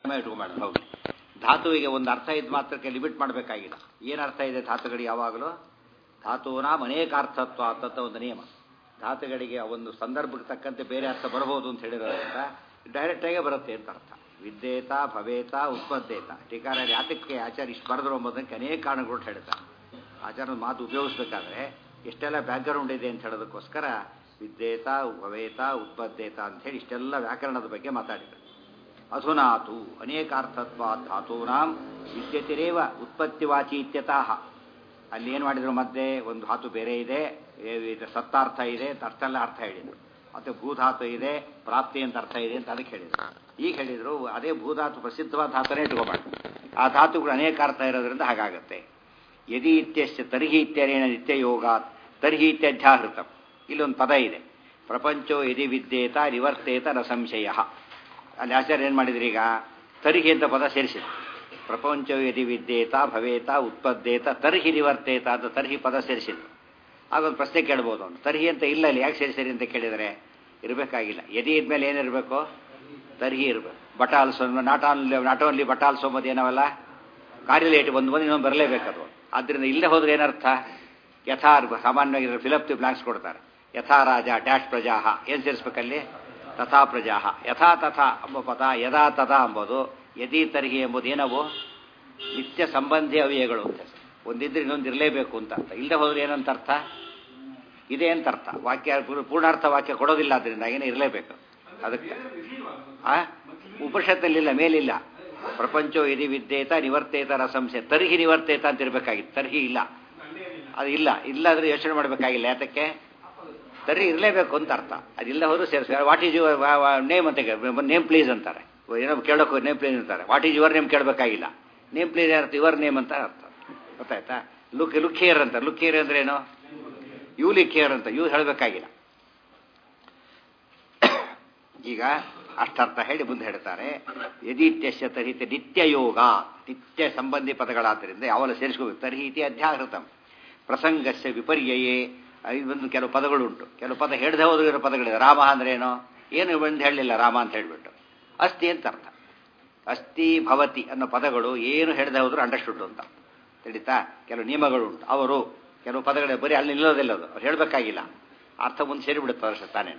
ಇಟ್ಕೊಂಬೇಡ ಹೌದು ಧಾತುವಿಗೆ ಒಂದು ಅರ್ಥ ಇದ್ ಮಾತ್ರಕ್ಕೆ ಲಿಮಿಟ್ ಮಾಡಬೇಕಾಗಿಲ್ಲ ಏನು ಅರ್ಥ ಇದೆ ಧಾತುಗಳಿಗೆ ಯಾವಾಗಲೂ ಧಾತುವಿನ ಅನೇಕಾರ್ಥತ್ವ ಅಂತ ಒಂದು ನಿಯಮ ಧಾತುಗಳಿಗೆ ಒಂದು ಸಂದರ್ಭಕ್ಕೆ ತಕ್ಕಂತೆ ಬೇರೆ ಅರ್ಥ ಬರಬಹುದು ಅಂತ ಹೇಳಿರೋದ್ರಿಂದ ಡೈರೆಕ್ಟಾಗೇ ಬರುತ್ತೆ ಅಂತ ಅರ್ಥ ವಿದ್ಯೇತ ಭವೇತ ಉತ್ಪದ್ದೇತ ಟೀಕಾರ ಯಾತಕ್ಕೆ ಆಚಾರ್ಯ ಇಷ್ಟು ಬರೆದ್ರು ಎಂಬುದಕ್ಕೆ ಅನೇಕ ಕಾರಣಗಳು ಹೇಳ್ತಾರೆ ಆಚಾರ್ಯನ ಮಾತು ಉಪಯೋಗಿಸ್ಬೇಕಾದ್ರೆ ಎಷ್ಟೆಲ್ಲ ಬ್ಯಾಕ್ಗ್ರೌಂಡ್ ಇದೆ ಅಂತ ಹೇಳೋದಕ್ಕೋಸ್ಕರ ವಿದ್ಯೇತ ಭವೇತ ಉತ್ಪದ್ದೇತ ಅಂತ ಹೇಳಿ ಇಷ್ಟೆಲ್ಲ ವ್ಯಾಕರಣದ ಬಗ್ಗೆ ಮಾತಾಡಿದರು ಅಧುನಾತು ಅನೇಕಾರ್ಥತ್ವ ಧಾತೂನಾಂ ವಿದ್ಯತಿರೇವ ಉತ್ಪತ್ತಿವಾಚಿ ಇತ್ಯತಃ ಅಲ್ಲಿ ಏನು ಮಾಡಿದ್ರು ಮಧ್ಯೆ ಒಂದು ಧಾತು ಬೇರೆ ಇದೆ ಏ- ಇದು ಸತ್ತಾರ್ಥ ಇದೆ ಅರ್ಥೆಲ್ಲ ಅರ್ಥ ಹೇಳಿದರು ಮತ್ತೆ ಭೂಧಾತು ಇದೆ ಪ್ರಾಪ್ತಿ ಅಂತ ಅರ್ಥ ಇದೆ ಅಂತ ಅದಕ್ಕೆ ಹೇಳಿದರು ಈಗ ಹೇಳಿದರು ಅದೇ ಭೂಧಾತು ಪ್ರಸಿದ್ಧವಾದ ಧಾತುನೇ ಇಟ್ಕೋಬಾರ್ದು ಆ ಧಾತುಗಳು ಅನೇಕ ಅರ್ಥ ಇರೋದ್ರಿಂದ ಹಾಗಾಗತ್ತೆ ಯದಿ ಇತ್ಯಶ್ಚ ತರ್ಹಿ ಇತ್ಯರೇಣ ನಿತ್ಯಯೋಗ ತರ್ಹಿ ಇತ್ಯಧ್ಯಾಹೃತ ಇಲ್ಲೊಂದು ಪದ ಇದೆ ಪ್ರಪಂಚೋ ಯದಿ ವಿದ್ಯೇತ ನಿವರ್ತೇತ ನ ಸಂಶಯ ಅಲ್ಲಿ ಆಚಾರ್ಯ ಏನು ಮಾಡಿದ್ರಿ ಈಗ ತರ್ಹಿ ಅಂತ ಪದ ಸೇರಿಸಿದ್ರು ಪ್ರಪಂಚೋ ಯದಿ ವಿದ್ಯೇತ ಭವೇತ ಉತ್ಪದ್ದೇತ ತರ್ಹಿ ನಿವರ್ತೇತ ಅಂತ ತರ್ಹಿ ಪದ ಸೇರಿಸಿದ್ರು ಆಗೊಂದು ಪ್ರಶ್ನೆ ಕೇಳ್ಬೋದು ಅವನು ತರ್ಹಿ ಅಂತ ಇಲ್ಲ ಅಲ್ಲಿ ಯಾಕೆ ಸೇರಿಸಿರಿ ಅಂತ ಕೇಳಿದರೆ ಇರಬೇಕಾಗಿಲ್ಲ ಯದಿ ಇದ್ಮೇಲೆ ಏನಿರಬೇಕು ತರ್ಹಿ ಇರಬೇಕು but also not on not only but also ಮದ್ದು ಏನವಲ್ಲ ಕಾರ್ಯಲೇಟ್ ಒಂದು ಬಂದು ಇನ್ನೊಂದು ಬರಲೇಬೇಕದು ಆದ್ದರಿಂದ ಇಲ್ಲದೆ ಹೋದ್ರೆ ಏನರ್ಥ ಯಥಾ ಸಾಮಾನ್ಯವಾಗಿ ಫಿಲಪ್ ದಿ ಬ್ಲಾಂಕ್ಸ್ ಕೊಡ್ತಾರೆ ಯಥಾ ರಾಜ ಡ್ಯಾಶ್ ಪ್ರಜಾಹ ಏನು ಸೇರಿಸ್ಬೇಕಲ್ಲಿ ತಥಾ ಪ್ರಜಾಹ ಯಥಾ ತಥಾ ಎಂಬ ಪದ ಯದಾ ತಥಾ ಎಂಬುದು ಯದಿ ತರ್ಹಿ ಎಂಬುದು ಏನವು ನಿತ್ಯ ಸಂಬಂಧಿ ಅವ್ಯಯಗಳು ಅಂತ ಒಂದಿದ್ರೆ ಇನ್ನೊಂದು ಇರಲೇಬೇಕು ಅಂತ ಅರ್ಥ ಇಲ್ಲದೆ ಹೋದ್ರೆ ಏನಂತ ಅರ್ಥ ಇದೆ ಅಂತ ಅರ್ಥ ವಾಕ್ಯ ಪೂರ್- ಪೂರ್ಣಾರ್ಥ ವಾಕ್ಯ ಕೊಡೋದಿಲ್ಲ ಅದರಿಂದ ಏನೇ ಇರಲೇಬೇಕು ಅದಕ್ಕೆ ಆ ಉಪನಿಷತ್ತಲ್ಲಿಲ್ಲ ಮೇಲಿಲ್ಲ ಪ್ರಪಂಚೋ ಯದಿ ವಿದ್ಯೇತ ನಿವರ್ತೇತ ರಸಂಸೆ ತರ್ಹಿ ನಿವರ್ತೇತ ಅಂತ ಇರಬೇಕಾಗಿತ್ತು ತರ್ಹಿ ಇಲ್ಲ ಅದು ಇಲ್ಲ ಇಲ್ಲಾದ್ರೆ ಯೋಚನೆ ಮಾಡಬೇಕಾಗಿಲ್ಲ ಯಾತಕ್ಕೆ ತರ್ಹಿ ಇರಲೇಬೇಕು ಅಂತ ಅರ್ಥ ಅದಿಲ್ಲ ಹೋದ್ರು ಸೇರಿಸ ವಾಟ್ ಈಸ್ ಯುವರ್ ನೇಮ್ ಅಂತ ನೇಮ್ ಪ್ಲೀಸ್ ಅಂತಾರೆ ಏನೋ ಕೇಳೋಕೆ ನೇಮ್ ಪ್ಲೀಸ್ ಅಂತಾರೆ ವಾಟ್ ಈಸ್ ಯುವರ್ ನೇಮ್ ಕೇಳಬೇಕಾಗಿಲ್ಲ ನೇಮ್ ಪ್ಲೀಸ್ ಅರ್ಥ ಯುವರ್ ನೇಮ್ ಅಂತ ಅರ್ಥ ಗೊತ್ತಾಯ್ತಾ ಲುಕ್ ಲುಕ್ ಹಿಯರ್ ಅಂತ ಲುಕ್ ಹಿಯರ್ ಅಂದ್ರೆ ಏನು ಯು ಲಿಕ್ ಹಿಯರ್ ಅಂತ ಯು ಹೇಳಬೇಕಾಗಿಲ್ಲ ಈಗ ಅಷ್ಟರ್ಥ ಹೇಳಿ ಮುಂದೆ ಹೇಳ್ತಾರೆ ಯದಿತ್ಯಶ್ಯ ತರ್ಹಿತ ನಿತ್ಯ ಯೋಗ ನಿತ್ಯ ಸಂಬಂಧಿ ಪದಗಳಾದ್ದರಿಂದ ಯಾವಲ್ಲ ಸೇರಿಸ್ಕೋಬೇಕು ತರ್ಹಿತಿ ಅಧ್ಯಾಹೃತಂ ಪ್ರಸಂಗಸ್ಯ ವಿಪರ್ಯಯೇ ಒಂದು ಕೆಲವು ಪದಗಳುಂಟು ಕೆಲವು ಪದ ಹೇಳದೆ ಹೋದ್ರು ಇರೋ ಪದಗಳಿದೆ ರಾಮ ಅಂದ್ರೆ ಏನು ಏನು ಬಂದು ಹೇಳಲಿಲ್ಲ ರಾಮ ಅಂತ ಹೇಳಿಬಿಟ್ಟು ಅಸ್ತಿ ಅಂತ ಅರ್ಥ ಅಸ್ತಿ ಭವತಿ ಅನ್ನೋ ಪದಗಳು ಏನು ಹೇಳದೆ ಹೋದ್ರು ಅಂಡರ್ಸ್ಟುಡ್ ಅಂತ ತಿಳಿತಾ ಕೆಲವು ನಿಯಮಗಳುಂಟು ಅವರು ಕೆಲವು ಪದಗಳು ಬರೀ ಅಲ್ಲಿ ನಿಲ್ಲೋದಿಲ್ಲ ಅದು ಅವ್ರು ಹೇಳಬೇಕಾಗಿಲ್ಲ ಅರ್ಥ ಮುಂದೆ ಸೇರಿಬಿಡುತ್ತೆ ಅಷ್ಟೇ ತಾನೇನೆ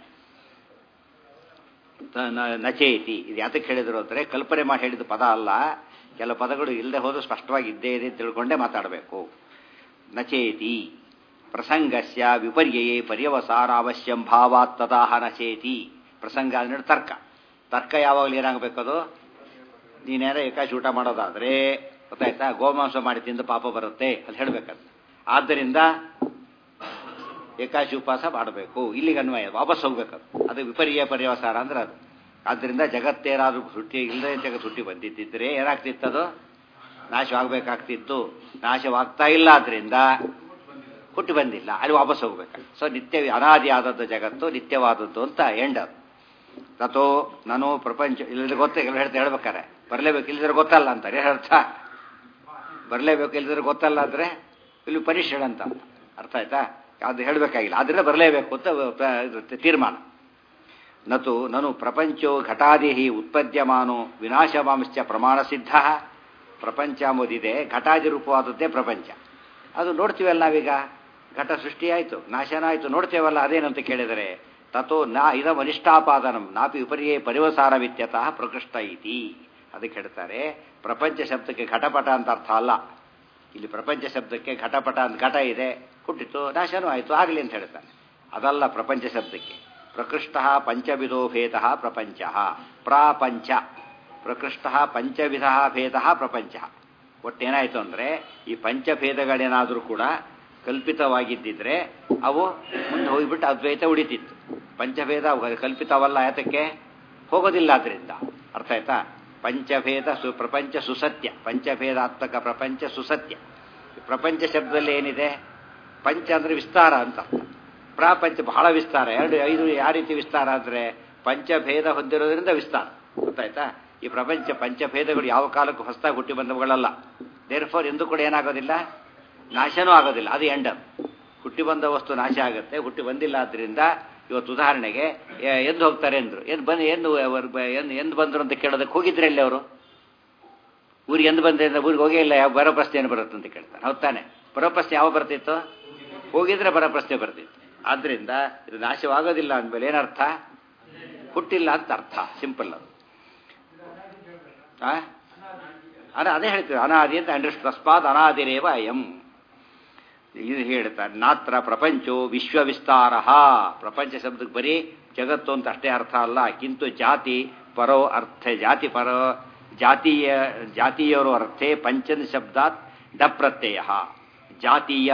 ತ- ನ- ನಚೇತಿ ಇದು ಯಾತಕ್ಕೆ ಹೇಳಿದ್ರು ಅಂದರೆ ಕಲ್ಪನೆ ಮಾಡಿ ಹೇಳಿದ ಪದ ಅಲ್ಲ ಕೆಲವು ಪದಗಳು ಇಲ್ಲದೆ ಹೋದ್ರು ಸ್ಪಷ್ಟವಾಗಿ ಇದ್ದೇ ಇದೆ ಅಂತ ತಿಳ್ಕೊಂಡೇ ಮಾತಾಡಬೇಕು ನಚೇತಿ ಪ್ರಸಂಗಸ್ಯ ವಿಪರ್ಯಯೇ ಪರ್ಯವಸಾನ ಅವಶ್ಯಂ ಭಾವಾತ್ ತದಾಹ ನಚೇತಿ ಪ್ರಸಂಗ ಅಂದ್ರೆ ತರ್ಕ ತರ್ಕ ಯಾವಾಗಲೂ ಏನಾಗಬೇಕದು ನೀನೇನೋ ಏಕಾಶಿ ಊಟ ಮಾಡೋದಾದ್ರೆ ಗೊತ್ತಾಯ್ತಾ ಗೋಮಾಂಸ ಮಾಡಿ ತಿಂದು ಪಾಪ ಬರುತ್ತೆ ಅಂತ ಹೇಳ್ಬೇಕದು ಆದ್ದರಿಂದ ಏಕಾಶಿ ಉಪವಾಸ ಮಾಡಬೇಕು ಇಲ್ಲಿಗೆ ಅನ್ವಯ ವಾಪಸ್ ಹೋಗ್ಬೇಕದು ಅದು ವಿಪರ್ಯ ಪರ್ಯವಸಾರ ಅಂದ್ರೆ ಅದು ಆದ್ದರಿಂದ ಜಗತ್ತೇನಾದ್ರೂ ಸುಟ್ಟಿ ಇಲ್ಲದೆ ಜಗತ್ ಸುಟ್ಟಿ ಬಂದಿದ್ದಿದ್ರೆ ಏನಾಗ್ತಿತ್ತದು ನಾಶವಾಗಬೇಕಾಗ್ತಿತ್ತು ನಾಶವಾಗ್ತಾ ಇಲ್ಲ ಆದ್ರಿಂದ ಹುಟ್ಟಿ ಬಂದಿಲ್ಲ ಅಲ್ಲಿ ವಾಪಸ್ ಹೋಗ್ಬೇಕು ಸೊ ನಿತ್ಯ ಅನಾದಿ ಆದದ್ದು ಜಗತ್ತು ನಿತ್ಯವಾದದ್ದು ಅಂತ ಎಂಡ್ ಅದು ತಥೋ ನಾನು ಪ್ರಪಂಚ ಇಲ್ಲದ್ರೆ ಗೊತ್ತ ಎಲ್ಲ ಹೇಳ್ತಾ ಹೇಳ್ಬೇಕಾರೆ ಬರಲೇಬೇಕು ಇಲ್ಲದ್ರೆ ಗೊತ್ತಲ್ಲ ಅಂತಾರೆ ಏನು ಅರ್ಥ ಬರಲೇಬೇಕು ಇಲ್ಲದ್ರೆ ಗೊತ್ತಲ್ಲ ಅಂದ್ರೆ ಇಲ್ಲಿ ಪರಿಶ್ರಣ ಅಂತ ಅರ್ಥ. ಅರ್ಥ ಆಯ್ತಾ ಅದು ಹೇಳಬೇಕಾಗಿಲ್ಲ ಆದ್ರೆ ಬರಲೇಬೇಕು ಅಂತ ಪ್ರ- ಇದು ತೀರ್ಮಾನ ನತು ನನು ಪ್ರಪಂಚೋ ಘಟಾದಿ ಉತ್ಪದ್ಯಮಾನೋ ವಿನಾಶವಾಂಶ್ಚ ಪ್ರಮಾಣ ಸಿದ್ಧ ಪ್ರಪಂಚ ಎಂಬುದಿದೆ ಘಟಾದಿ ರೂಪವಾದದ್ದೇ ಪ್ರಪಂಚ ಅದು ನೋಡ್ತೀವಲ್ಲ ನಾವೀಗ ಘಟ ಸೃಷ್ಟಿಯಾಯಿತು ನಾಶನ ಆಯಿತು ನೋಡ್ತೇವಲ್ಲ ಅದೇನಂತ ಕೇಳಿದರೆ ತಥೋ ನಾ ಇದ ಅನಿಷ್ಟಾಪಾದನಂ ನಾಪಿ ವಿಪರ್ಯೇ ಪರಿವಸಾರವಿತ್ಯತಃ ಪ್ರಕೃಷ್ಟ ಇತಿ ಅದಕ್ಕೆ ಹೇಳ್ತಾರೆ ಪ್ರಪಂಚ ಶಬ್ದಕ್ಕೆ ಘಟಪಟ ಅಂತ ಅರ್ಥ ಅಲ್ಲ ಇಲ್ಲಿ ಪ್ರಪಂಚ ಶಬ್ದಕ್ಕೆ ಘಟಪಟ ಅಂತ ಘಟ ಇದೆ ಹುಟ್ಟಿತು ನಾಶನೂ ಆಯಿತು ಆಗಲಿ ಅಂತ ಹೇಳ್ತಾನೆ ಅದಲ್ಲ ಪ್ರಪಂಚ ಶಬ್ದಕ್ಕೆ ಪ್ರಕೃಷ್ಟ ಪಂಚವಿಧೋ ಭೇದ ಪ್ರಪಂಚ ಪ್ರಾಪಂಚ ಪ್ರಕೃಷ್ಟ ಪಂಚವಿಧ ಭೇದ ಪ್ರಪಂಚ ಒಟ್ಟೇನಾಯಿತು ಅಂದರೆ ಈ ಪಂಚಭೇದಗಳೇನಾದರೂ ಕೂಡ ಕಲ್ಪಿತವಾಗಿದ್ದಿದ್ರೆ ಅವು ಮುಂದೆ ಹೋಗಿಬಿಟ್ಟು ಅದ್ವೈತ ಉಳಿತಿತ್ತು ಪಂಚಭೇದ ಕಲ್ಪಿತವಲ್ಲ ಯಾತಕ್ಕೆ ಹೋಗೋದಿಲ್ಲ ಅದರಿಂದ ಅರ್ಥ ಆಯ್ತಾ ಪಂಚಭೇದ ಸು ಪ್ರಪಂಚ ಸುಸತ್ಯ ಪಂಚಭೇದಾತ್ಮಕ ಪ್ರಪಂಚ ಸುಸತ್ಯ ಪ್ರಪಂಚ ಶಬ್ದದಲ್ಲಿ ಏನಿದೆ ಪಂಚ ಅಂದರೆ ವಿಸ್ತಾರ ಅಂತ ಅರ್ಥ ಪ್ರಾಪಂಚ ಬಹಳ ವಿಸ್ತಾರ ಎರಡು ಐದು ಯಾವ ರೀತಿ ವಿಸ್ತಾರ ಅಂದರೆ ಪಂಚಭೇದ ಹೊಂದಿರೋದ್ರಿಂದ ವಿಸ್ತಾರ ಗೊತ್ತಾಯ್ತಾ ಈ ಪ್ರಪಂಚ ಪಂಚಭೇದಗಳು ಯಾವ ಕಾಲಕ್ಕೂ ಹೊಸದಾಗಿ ಹುಟ್ಟಿ ಬಂದವುಗಳಲ್ಲ ದೇರ್ಫೋರ್ ಎಂದೂ ಕೂಡ ಏನಾಗೋದಿಲ್ಲ ನಾಶನೂ ಆಗೋದಿಲ್ಲ ಅದು ಎಂಡರ್ ಹುಟ್ಟಿ ಬಂದ ವಸ್ತು ನಾಶ ಆಗುತ್ತೆ ಹುಟ್ಟಿ ಬಂದಿಲ್ಲ ಆದ್ದರಿಂದ ಇವತ್ತು ಉದಾಹರಣೆಗೆ ಎ- ಎಂದು ಹೋಗ್ತಾರೆ ಅಂದ್ರು ಎಂದು ಬಂದು ಎಂದು ಎಂದು ಎಂದು ಬಂದರು ಅಂತ ಕೇಳೋದಕ್ಕೆ ಹೋಗಿದ್ರೆ ಎಲ್ಲಿ ಅವರು ಊರಿಗೆ ಎಂದು ಬಂದೆ ಅಂದ್ರೆ ಊರಿಗೆ ಹೋಗೇ ಇಲ್ಲ ಯಾವ ಬರೋ ಪ್ರಶ್ನೆ ಏನು ಬರುತ್ತೆ ಅಂತ ಕೇಳ್ತಾನೆ ಹೌದ್ ತಾನೆ ಬರೋ ಪ್ರಶ್ನೆ ಯಾವ ಬರ್ತಿತ್ತು ಹೋಗಿದ್ರೆ ಬರೋ ಪ್ರಶ್ನೆ ಬರ್ತಿತ್ತು ಆದ್ರಿಂದ ಇದು ನಾಶವಾಗೋದಿಲ್ಲ ಅಂದಮೇಲೆ ಏನರ್ಥ ಹುಟ್ಟಿಲ್ಲ ಅಂತ ಅರ್ಥ ಸಿಂಪಲ್ ಅದು ಆ? ಅದ ಅದೇ ಹೇಳ್ತೀವಿ ಅನಾದಿ ಅಂತ ಅಂಡರ್ ತಸ್ಮಾತ್ ಅನಾದಿರೇವ ಅಯಂ ಇದು ಹೇಳ್ತಾರೆ ನಾತ್ರ ಪ್ರಪಂಚೋ ವಿಶ್ವ ವಿಸ್ತಾರ ಪ್ರಪಂಚ ಶಬ್ದಕ್ಕೆ ಬರೀ ಜಗತ್ತು ಅಂತ ಅಷ್ಟೇ ಅರ್ಥ ಅಲ್ಲ ಕಿಂತು ಜಾತಿ ಪರೋ ಅರ್ಥ ಜಾತಿ ಪರ ಜಾತೀಯ ಜಾತೀಯರು ಅರ್ಥೇ ಪಂಚನ ಶಬ್ದಾತ್ ಡ ಪ್ರತ್ಯಯ ಜಾತೀಯ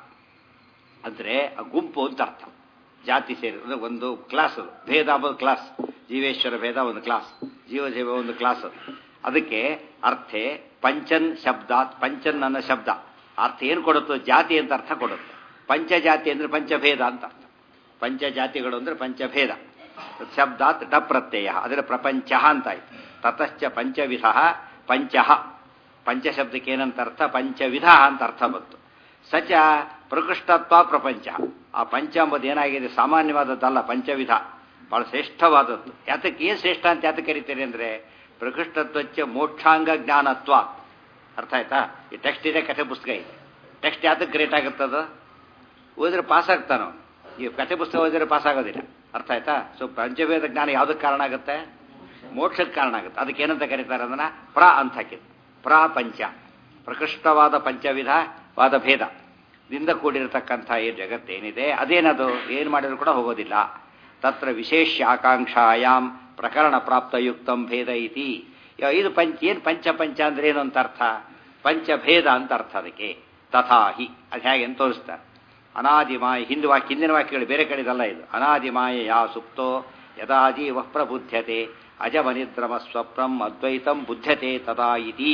ಅಂದರೆ ಗುಂಪು ಅಂತ ಅರ್ಥ ಜಾತಿ ಸೇರಿ ಅಂದ್ರೆ ಒಂದು ಕ್ಲಾಸ್ ಅದು ಭೇದ ಅಂಬೋದು ಕ್ಲಾಸ್ ಜೀವೇಶ್ವರ ಭೇದ ಒಂದು ಕ್ಲಾಸ್ ಜೀವಜೀವ ಒಂದು ಕ್ಲಾಸ್ ಅದು ಅದಕ್ಕೆ ಅರ್ಥೆ ಪಂಚನ್ ಶಬ್ದಾತ್ ಪಂಚನ್ ಅನ್ನೋ ಶಬ್ದ ಅರ್ಥ ಏನು ಕೊಡುತ್ತೋ ಜಾತಿ ಅಂತ ಅರ್ಥ ಕೊಡುತ್ತೆ ಪಂಚಜಾತಿ ಅಂದ್ರೆ ಪಂಚಭೇದ ಅಂತ ಅರ್ಥ ಪಂಚಜಾತಿಗಳು ಅಂದ್ರೆ ಪಂಚಭೇದ ಶಬ್ದಾತ್ ಡ ಪ್ರತ್ಯಯ ಅದರ ಪ್ರಪಂಚ ಅಂತಾಯ್ತು ತತಶ್ಚ ಪಂಚವಿಧ ಪಂಚ ಪಂಚಶಬ್ದಕ್ಕೆ ಏನಂತ ಅರ್ಥ ಪಂಚವಿಧ ಅಂತ ಅರ್ಥ ಬಂತು ಸಚ ಪ್ರಕೃಷ್ಟತ್ವ ಪ್ರಪಂಚ ಆ ಪಂಚ ಎಂಬುದು ಏನಾಗಿದೆ ಸಾಮಾನ್ಯವಾದದ್ದಲ್ಲ ಪಂಚವಿಧ ಬಹಳ ಶ್ರೇಷ್ಠವಾದದ್ದು ಯಾತಕ್ಕೆ ಏನು ಶ್ರೇಷ್ಠ ಅಂತ ಯಾತಕ್ಕೆ ಕರಿತೀರಿ ಅಂದರೆ ಪ್ರಕೃಷ್ಟತ್ವಚ್ಚ ಮೋಕ್ಷಾಂಗ ಜ್ಞಾನತ್ವ ಅರ್ಥ ಆಯ್ತಾ ಈ ಟೆಕ್ಸ್ಟ್ ಇದೆ ಕಥೆ ಪುಸ್ತಕ ಇದೆ ಟೆಕ್ಸ್ಟ್ ಯಾತಕ್ಕೆ ಗ್ರೇಟ್ ಆಗುತ್ತದು ಓದಿದ್ರೆ ಪಾಸ್ ಆಗ್ತಾನೋ ಈ ಕಥೆ ಪುಸ್ತಕ ಓದಿದ್ರೆ ಪಾಸ್ ಆಗೋದಿಲ್ಲ ಅರ್ಥ ಆಯ್ತಾ ಸೊ ಪಂಚಭೇದ ಜ್ಞಾನ ಯಾವುದಕ್ಕೆ ಕಾರಣ ಆಗುತ್ತೆ ಮೋಕ್ಷಕ್ಕೆ ಕಾರಣ ಆಗುತ್ತೆ ಅದಕ್ಕೆ ಏನಂತ ಕರೀತಾರೆ ಅದನ್ನ ಪ್ರ ಅಂತ ಹಾಕಿದ್ದು ಪ್ರಪಂಚ ಪ್ರಕೃಷ್ಟವಾದ ಪಂಚವಿಧವಾದ ಭೇದ ದಿಂದ ಕೂಡಿರತಕ್ಕಂಥ ಏನು ಜಗತ್ತೇನಿದೆ ಅದೇನದು ಏನು ಮಾಡಿದ್ರು ಕೂಡ ಹೋಗೋದಿಲ್ಲ ತತ್ರ ವಿಶೇಷ ಆಕಾಂಕ್ಷಾಯಾಮ್ ಪ್ರಕರಣ ಪ್ರಾಪ್ತಯುಕ್ತಂ ಭೇದ ಇತಿ ಇದು ಪಂಚ ಏನು ಪಂಚ ಪಂಚ ಅಂದ್ರೆ ಏನು ಅಂತ ಅರ್ಥ ಪಂಚಭೇದ ಅಂತ ಅರ್ಥ ಅದಕ್ಕೆ ತಥಾಹಿ ಅದು ಹೇಗೆ ಅಂತ ತೋರಿಸ್ತಾರೆ ಅನಾದಿಮಾಯ ಹಿಂದಿ ವಾಕ್ಯ ಹಿಂದಿನ ವಾಕ್ಯಗಳು ಬೇರೆ ಕಡೆದಲ್ಲ ಇದು ಅನಾದಿಮಾಯ ಯಾ ಸುಪ್ತೋ ಯದಾ ಜೀವ ಪ್ರಬುದ್ಧತೆ ಅಜಮನಿದ್ರಮ ಸ್ವಪ್ನಂ ಅದ್ವೈತಂ ಬುದ್ಧತೆ ತದಾ ಇತಿ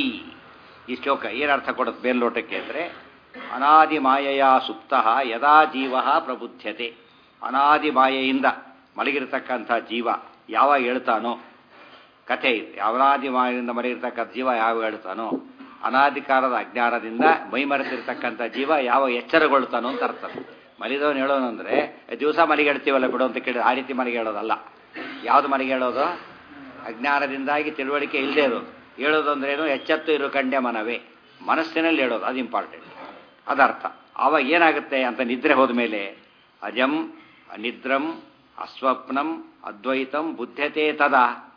ಈ ಶ್ಲೋಕ ಏನರ್ಥ ಕೊಡುತ್ತೆ ಮೇಲ್ನೋಟಕ್ಕೆ ಅಂದರೆ ಅನಾದಿ ಮಾಯೆಯ ಸುಪ್ತ ಯದಾ ಜೀವ ಪ್ರಬುದ್ಧತೆ ಅನಾದಿ ಮಾಯೆಯಿಂದ ಮಲಗಿರತಕ್ಕಂಥ ಜೀವ ಯಾವಾಗ ಹೇಳ್ತಾನೋ ಕಥೆ ಇದು ಅನಾದಿ ಮಾಯೆಯಿಂದ ಮಲಗಿರ್ತಕ್ಕಂಥ ಜೀವ ಯಾವಾಗ ಹೇಳ್ತಾನೋ ಅನಾದಿಕಾರದ ಅಜ್ಞಾನದಿಂದ ಮೈಮರೆತಿರ್ತಕ್ಕಂಥ ಜೀವ ಯಾವ ಎಚ್ಚರಗೊಳ್ತಾನೋ ಅಂತ ಅರ್ಥ ಮಲಿದವನು ಹೇಳೋನು ಅಂದರೆ ದಿವಸ ಮಲಿಗೆ ಹೇಳ್ತೀವಲ್ಲ ಬಿಡು ಅಂತ ಕೇಳಿ ಆ ರೀತಿ ಮಲಿಗೆ ಹೇಳೋದಲ್ಲ ಯಾವುದು ಮಲಿಗೆ ಹೇಳೋದು ಅಜ್ಞಾನದಿಂದಾಗಿ ತಿಳುವಳಿಕೆ ಇಲ್ಲದೆ ಇರೋದು ಹೇಳೋದು ಅಂದ್ರೇನು ಎಚ್ಚೆತ್ತು ಇರೋ ಕಂಡ್ಯ ಮನವೇ ಮನಸ್ಸಿನಲ್ಲಿ ಹೇಳೋದು ಅದು ಇಂಪಾರ್ಟೆಂಟ್ ಅದರ್ಥ ಆವಾಗ ಏನಾಗುತ್ತೆ ಅಂತ ನಿದ್ರೆ ಹೋದ ಮೇಲೆ ಅಜಂ ಅನಿದ್ರಂ ಅಸ್ವಪ್ನಂ ಅದ್ವೈತಂ ಬುದ್ಧತೆ ತದ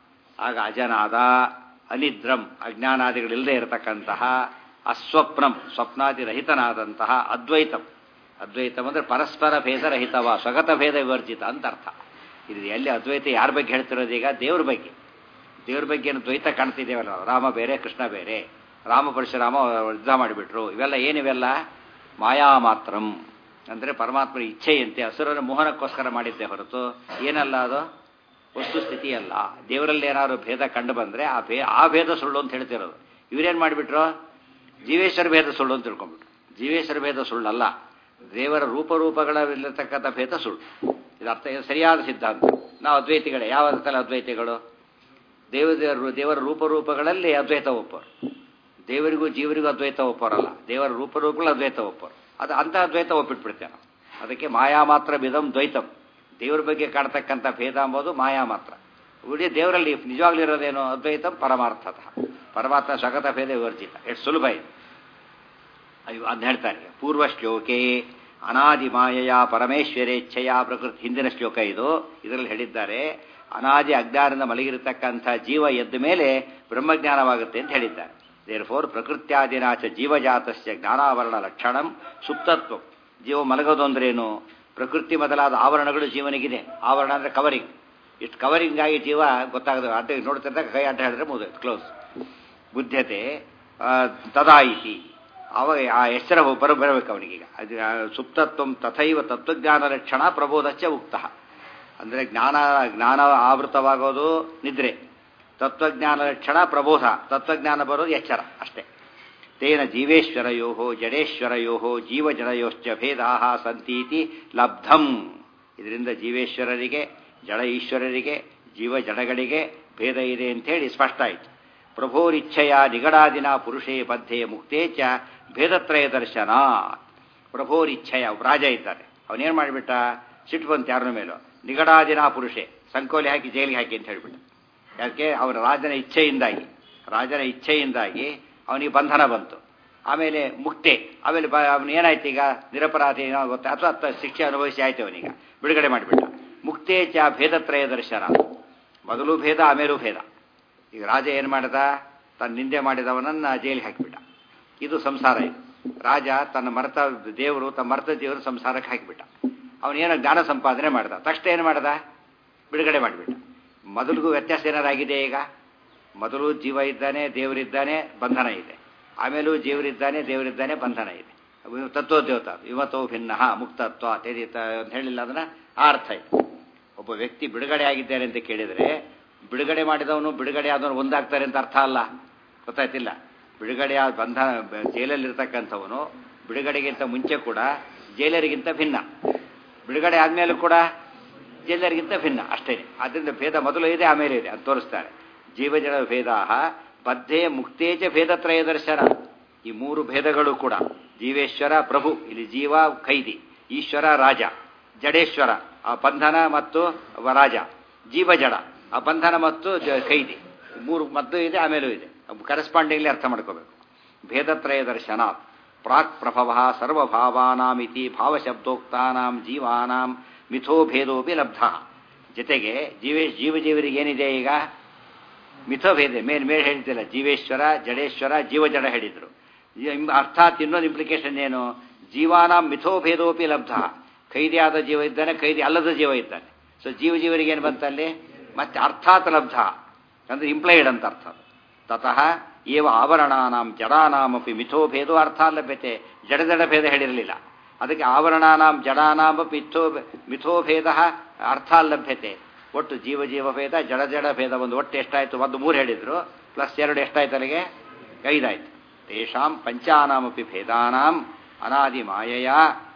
ಆಗ ಅಜನಾದ ಅನಿದ್ರಂ ಅಜ್ಞಾನಾದಿಗಳಿಲ್ಲದೆ ಇರತಕ್ಕಂತಹ ಅಸ್ವಪ್ನಂ ಸ್ವಪ್ನಾದಿರಹಿತನಾದಂತಹ ಅದ್ವೈತಂ ಅದ್ವೈತಂ ಅಂದರೆ ಪರಸ್ಪರ ಭೇದರಹಿತವ ಸ್ವಗತ ಭೇದ ವಿವರ್ಜಿತ ಅಂತ ಅರ್ಥ ಇದು ಎಲ್ಲಿ ಅದ್ವೈತ ಯಾರ ಬಗ್ಗೆ ಹೇಳ್ತಿರೋದು ಈಗ ದೇವ್ರ ಬಗ್ಗೆ ದೇವ್ರ ಬಗ್ಗೆ ಏನು ದ್ವೈತ ಕಾಣ್ತಿದ್ದೇವಲ್ಲ ರಾಮ ಬೇರೆ ಕೃಷ್ಣ ಬೇರೆ ರಾಮ ಪರಶುರಾಮ ಯುದ್ಧ ಮಾಡಿಬಿಟ್ರು ಇವೆಲ್ಲ ಏನಿವೆಲ್ಲ ಮಾಯಾ ಮಾತ್ರಂ ಅಂದರೆ ಪರಮಾತ್ಮನ ಇಚ್ಛೆಯಂತೆ ಹಸುರನ ಮೋಹನಕ್ಕೋಸ್ಕರ ಮಾಡಿದ್ದೆ ಹೊರತು ಏನಲ್ಲ ಅದು ವಸ್ತುಸ್ಥಿತಿ ಅಲ್ಲ ದೇವರಲ್ಲಿ ಏನಾದ್ರು ಭೇದ ಕಂಡು ಬಂದರೆ ಆ ಭೇ ಆ ಭೇದ ಸುಳ್ಳು ಅಂತ ಹೇಳ್ತಿರೋದು ಇವರೇನು ಮಾಡಿಬಿಟ್ರು ಜೀವೇಶ್ವರ ಭೇದ ಸುಳ್ಳು ಅಂತ ತಿಳ್ಕೊಂಡ್ಬಿಟ್ರು ಜೀವೇಶ್ವರ ಭೇದ ಸುಳ್ಳಲ್ಲ ದೇವರ ರೂಪರೂಪಗಳಲ್ಲಿರ್ತಕ್ಕಂಥ ಭೇದ ಸುಳ್ಳು ಇದು ಅರ್ಥ ಇದು ಸರಿಯಾದ ಸಿದ್ಧಾಂತ ನಾವು ಅದ್ವೈತಿಗಳೇ ಯಾವ ಅರ್ಥದಲ್ಲಿ ಅದ್ವೈತಿಗಳು ದೇವ ದೇವರ ರೂಪರೂಪಗಳಲ್ಲಿ ಅದ್ವೈತ ಒಪ್ಪರು ದೇವರಿಗೂ ಜೀವರಿಗೂ ಅದ್ವೈತ ಒಪ್ಪೋರಲ್ಲ ದೇವರ ರೂಪರೂಪಗಳು ಅದ್ವೈತ ಒಪ್ಪರು ಅದು ಅಂಥ ಅದ್ವೈತ ಒಪ್ಪಿಟ್ಬಿಡ್ತೇವೆ ನಾವು ಅದಕ್ಕೆ ಮಾಯಾ ಮಾತ್ರ ಬಿದಂ ದ್ವೈತಂ ದೇವರ ಬಗ್ಗೆ ಕಾಡ್ತಕ್ಕಂಥ ಭೇದ ಅಂಬೋದು ಮಾಯಾ ಮಾತ್ರ ಉಳಿದ ದೇವರಲ್ಲಿ ನಿಜವಾಗ್ಲೂ ಇರೋದೇನು ಅದ್ವೈತಂ ಪರಮಾರ್ಥತಃ ಪರಮಾತ್ಮ ಸ್ವಗತ ಭೇದ ವಿವರ್ಜಿತ ಎಷ್ಟು ಸುಲಭ ಇದೆ ಅಯ್ಯೋ ಅದನ್ನ ಹೇಳ್ತಾರೆ ಪೂರ್ವ ಶ್ಲೋಕೆ ಅನಾದಿ ಮಾಯೆಯ ಪರಮೇಶ್ವರೇಚ್ಛೆಯ ಪ್ರಕೃತಿ ಹಿಂದಿನ ಶ್ಲೋಕ ಇದು ಇದರಲ್ಲಿ ಹೇಳಿದ್ದಾರೆ ಅನಾದಿ ಅಜ್ಞಾನದಿಂದ ಮಲಗಿರತಕ್ಕಂಥ ಜೀವ ಎದ್ದ ಮೇಲೆ ಬ್ರಹ್ಮಜ್ಞಾನವಾಗುತ್ತೆ ಅಂತ ಹೇಳಿದ್ದಾರೆ ದೇರ್ ಫೋರ್ ಪ್ರಕೃತ್ಯಾದಿನಾಚ ಜೀವಜಾತಸ್ಯ ಜ್ಞಾನಾವರಣ ಲಕ್ಷಣಂ ಸುಪ್ತತ್ವ ಜೀವ ಮಲಗೋದು ಅಂದ್ರೇನು ಪ್ರಕೃತಿ ಮೊದಲಾದ ಆವರಣಗಳು ಜೀವನಿಗಿದೆ ಆವರಣ ಅಂದರೆ ಕವರಿಂಗ್ ಇಷ್ಟು ಕವರಿಂಗ್ ಆಗಿ ಜೀವ ಗೊತ್ತಾಗದ ಅಡ್ಡ ನೋಡ್ತಿದ್ದಾಗ ಕೈ ಅಡ್ಡ ಹೇಳಿದ್ರೆ ಮುಗಿದು ಕ್ಲೋಸ್ ಬುದ್ಧತೆ ತದಾಯಿತಿ ಅವ ಆ ಎಚ್ಚರ ಬರ ಬರಬೇಕು ಅವನಿಗೀಗ ಅದು ಸುಪ್ತತ್ವ ತಥೈವ ತತ್ವಜ್ಞಾನ ಲಕ್ಷಣ ಪ್ರಬೋಧಚ್ಚ ಉಕ್ತ ಅಂದರೆ ಜ್ಞಾನ ಜ್ಞಾನ ಆವೃತವಾಗೋದು ನಿದ್ರೆ ತತ್ವಜ್ಞಾನ ಲಕ್ಷಣ ಪ್ರಬೋಧ ತತ್ವಜ್ಞಾನ ಬರೋದು ಎಚ್ಚರ ಅಷ್ಟೇ ತೇನ ಜೀವೇಶ್ವರಯೋ ಜಡೇಶ್ವರಯೋ ಜೀವಜಡಯೋಶ್ಚ ಭೇದಾ ಸಂತೀತಿ ಲಬ್ಧಂ ಇದರಿಂದ ಜೀವೇಶ್ವರರಿಗೆ ಜಡ ಈಶ್ವರರಿಗೆ ಜೀವ ಜಡಗಳಿಗೆ ಭೇದ ಇದೆ ಅಂತೇಳಿ ಸ್ಪಷ್ಟ ಆಯಿತು ಪ್ರಭೋರಿಚ್ಛೆಯ ನಿಗಡಾದಿನ ಪುರುಷೇ ಬದ್ಧೆ ಮುಕ್ತೇ ಚ ಭೇದತ್ರಯ ದರ್ಶನ ಪ್ರಭೋರಿಚ್ಛೆಯ ರಾಜ ಇದ್ದಾರೆ ಅವನೇನು ಮಾಡಿಬಿಟ್ಟ ಸಿಟ್ಟು ಬಂತು ಯಾರನ ಮೇಲೂ ನಿಗಡಾದಿನ ಪುರುಷೆ ಸಂಕೋಲಿ ಹಾಕಿ ಜೈಲಿಗೆ ಹಾಕಿ ಅಂತ ಹೇಳಿಬಿಟ್ಟ ಯಾಕೆ ಅವನ ರಾಜನ ಇಚ್ಛೆಯಿಂದಾಗಿ ರಾಜನ ಇಚ್ಛೆಯಿಂದಾಗಿ ಅವನಿಗೆ ಬಂಧನ ಬಂತು ಆಮೇಲೆ ಮುಕ್ತೆ ಆಮೇಲೆ ಬ ಅವನು ಏನಾಯ್ತು ಈಗ ನಿರಪರಾಧಿ ಏನೋ ಗೊತ್ತಾ ಅಥವಾ ಅತ್ತ ಶಿಕ್ಷೆ ಅನುಭವಿಸಿ ಆಯ್ತು ಅವನೀಗ ಬಿಡುಗಡೆ ಮಾಡಿಬಿಟ್ಟ ಮುಕ್ತೇ ಚ ಭೇದತ್ರಯ ದರ್ಶನ ಮೊದಲು ಭೇದ ಆಮೇಲೂ ಭೇದ ಈಗ ರಾಜ ಏನು ಮಾಡಿದ ತನ್ನ ನಿಂದೆ ಮಾಡಿದವನನ್ನ ಜೈಲಿಗೆ ಹಾಕಿಬಿಟ್ಟ ಇದು ಸಂಸಾರ ಇದು ರಾಜ ತನ್ನ ಮರೆತ ದೇವರು ತನ್ನ ಮರೆತ ದೇವರು ಸಂಸಾರಕ್ಕೆ ಹಾಕಿಬಿಟ್ಟ ಅವನೇನೋ ಜ್ಞಾನ ಸಂಪಾದನೆ ಮಾಡ್ದ ತಕ್ಷಣ ಏನು ಮಾಡ್ದ ಬಿಡುಗಡೆ ಮಾಡಿಬಿಟ್ಟ ಮೊದಲಿಗೂ ವ್ಯತ್ಯಾಸ ಏನಾರಾಗಿದೆ ಈಗ ಮೊದಲು ಜೀವ ಇದ್ದಾನೆ ದೇವರಿದ್ದಾನೆ ಬಂಧನ ಇದೆ ಆಮೇಲೂ ಜೀವರಿದ್ದಾನೆ ದೇವರಿದ್ದಾನೆ ಬಂಧನ ಇದೆ ತತ್ವೋದ್ಯೋತ ವಿಮತೋ ಭಿನ್ನ ಮುಕ್ತತ್ವ ತೇದಿತ ಅಂತ ಹೇಳಿಲ್ಲ ಅದನ್ನ ಆ ಅರ್ಥ ಇದೆ ಒಬ್ಬ ವ್ಯಕ್ತಿ ಬಿಡುಗಡೆ ಆಗಿದ್ದಾನೆ ಅಂತ ಕೇಳಿದರೆ ಬಿಡುಗಡೆ ಮಾಡಿದವನು ಬಿಡುಗಡೆ ಆದವನು ಒಂದಾಗ್ತಾರೆ ಅಂತ ಅರ್ಥ ಅಲ್ಲ ಗೊತ್ತಾಯ್ತಿಲ್ಲ ಬಿಡುಗಡೆ ಆದ ಬಂಧನ ಜೈಲಲ್ಲಿರ್ತಕ್ಕಂಥವನು ಬಿಡುಗಡೆಗಿಂತ ಮುಂಚೆ ಕೂಡ ಜೈಲರಿಗಿಂತ ಭಿನ್ನ ಬಿಡುಗಡೆ ಆದಮೇಲೂ ಕೂಡ ಜೈಲರಿಗಿಂತ ಭಿನ್ನ ಅಷ್ಟೇ ಅದರಿಂದ ಭೇದ ಮೊದಲು ಇದೆ ಆಮೇಲೆ ಇದೆ ಅದು ತೋರಿಸ್ತಾರೆ ಜೀವಜಡ ಭೇದ ಬದ್ಧೆ ಮುಕ್ತೇಜ ಭೇದತ್ರಯ ದರ್ಶನ ಈ ಮೂರು ಭೇದಗಳು ಕೂಡ ಜೀವೇಶ್ವರ ಪ್ರಭು ಇಲ್ಲಿ ಜೀವ ಖೈದಿ ಈಶ್ವರ ರಾಜ ಜಡೇಶ್ವರ ಆ ಬಂಧನ ಮತ್ತು ರಾಜ ಜೀವ ಜಡ ಆ ಬಂಧನ ಮತ್ತು ಖೈದಿ ಮೂರು ಮದ್ದು ಇದೆ ಆಮೇಲೂ ಇದೆ ಕರೆಸ್ಪಾಂಡಿಂಗ್ಲಿ ಅರ್ಥ ಮಾಡ್ಕೋಬೇಕು ಭೇದತ್ರಯ ದರ್ಶನ ಪ್ರಾಕ್ ಪ್ರಭವ ಸರ್ವಭಾವಾನಾಮಿತಿ ಭಾವಶಬ್ದೋಕ್ತಾನಾಂ ಜೀವಾನಾಂ ಮಿಥೋ ಭೇದೋಪಿ ಲಬ್ಧ ಜೊತೆಗೆ ಜೀವೇ ಜೀವಜೀವರಿಗೆ ಏನಿದೆ ಈಗ ಮಿಥೋಭೇದ ಮೇಲೆ ಮೇಲೆ ಹೇಳಿದ್ದಿಲ್ಲ ಜೀವೇಶ್ವರ ಜಡೇಶ್ವರ ಜೀವಜಡ ಹೇಳಿದ್ರು ಅರ್ಥಾತ್ ಇನ್ನೊಂದು ಇಂಪ್ಲಿಕೇಶನ್ ಏನು ಜೀವಾನಾಂ ಮಿಥೋಭೇದೋಪಿ ಲಬ್ಧ ಖೈದಿ ಆದ ಜೀವ ಇದ್ದಾನೆ ಖೈದಿ ಅಲ್ಲದ ಜೀವ ಇದ್ದಾನೆ ಸೊ ಜೀವ ಜೀವರಿಗೆ ಏನು ಬಂತಲ್ಲಿ ಮತ್ತೆ ಅರ್ಥಾತ್ ಲಬ್ಧ ಅಂದ್ರೆ ಇಂಪ್ಲೈಡ್ ಅಂತ ಅರ್ಥ ತತಃ ಏವ ಆವರಣಾನಾಂ ಜಡಾನಾಮಪಿ ಮಿಥೋಭೇದೋ ಅರ್ಥ ಲಭ್ಯತೆ ಜಡ ಜಡ ಭೇದ ಹೇಳಿರಲಿಲ್ಲ ಅದಕ್ಕೆ ಆವರಣಾನಾಂ ಜಡಾನಾಮ ಮಿಥೋ ಮಿಥೋಭೇದ ಅರ್ಥ ಲಭ್ಯತೆ ಒಟ್ಟು ಜೀವ ಜೀವ ಭೇದ ಜಡ ಜಡ ಭೇದ ಒಂದು ಒಟ್ಟು ಎಷ್ಟಾಯಿತು ಒಂದು ಮೂರು ಹೇಳಿದ್ರು ಪ್ಲಸ್ ಎರಡು ಎಷ್ಟಾಯ್ತು ಅಲ್ಲಿಗೆ ಐದಾಯ್ತು ತೇಷಾಂ ಪಂಚಾನಾಮಪಿ ಭೇದಾನಾಂ ಅನಾದಿ ಮಾಯೆಯ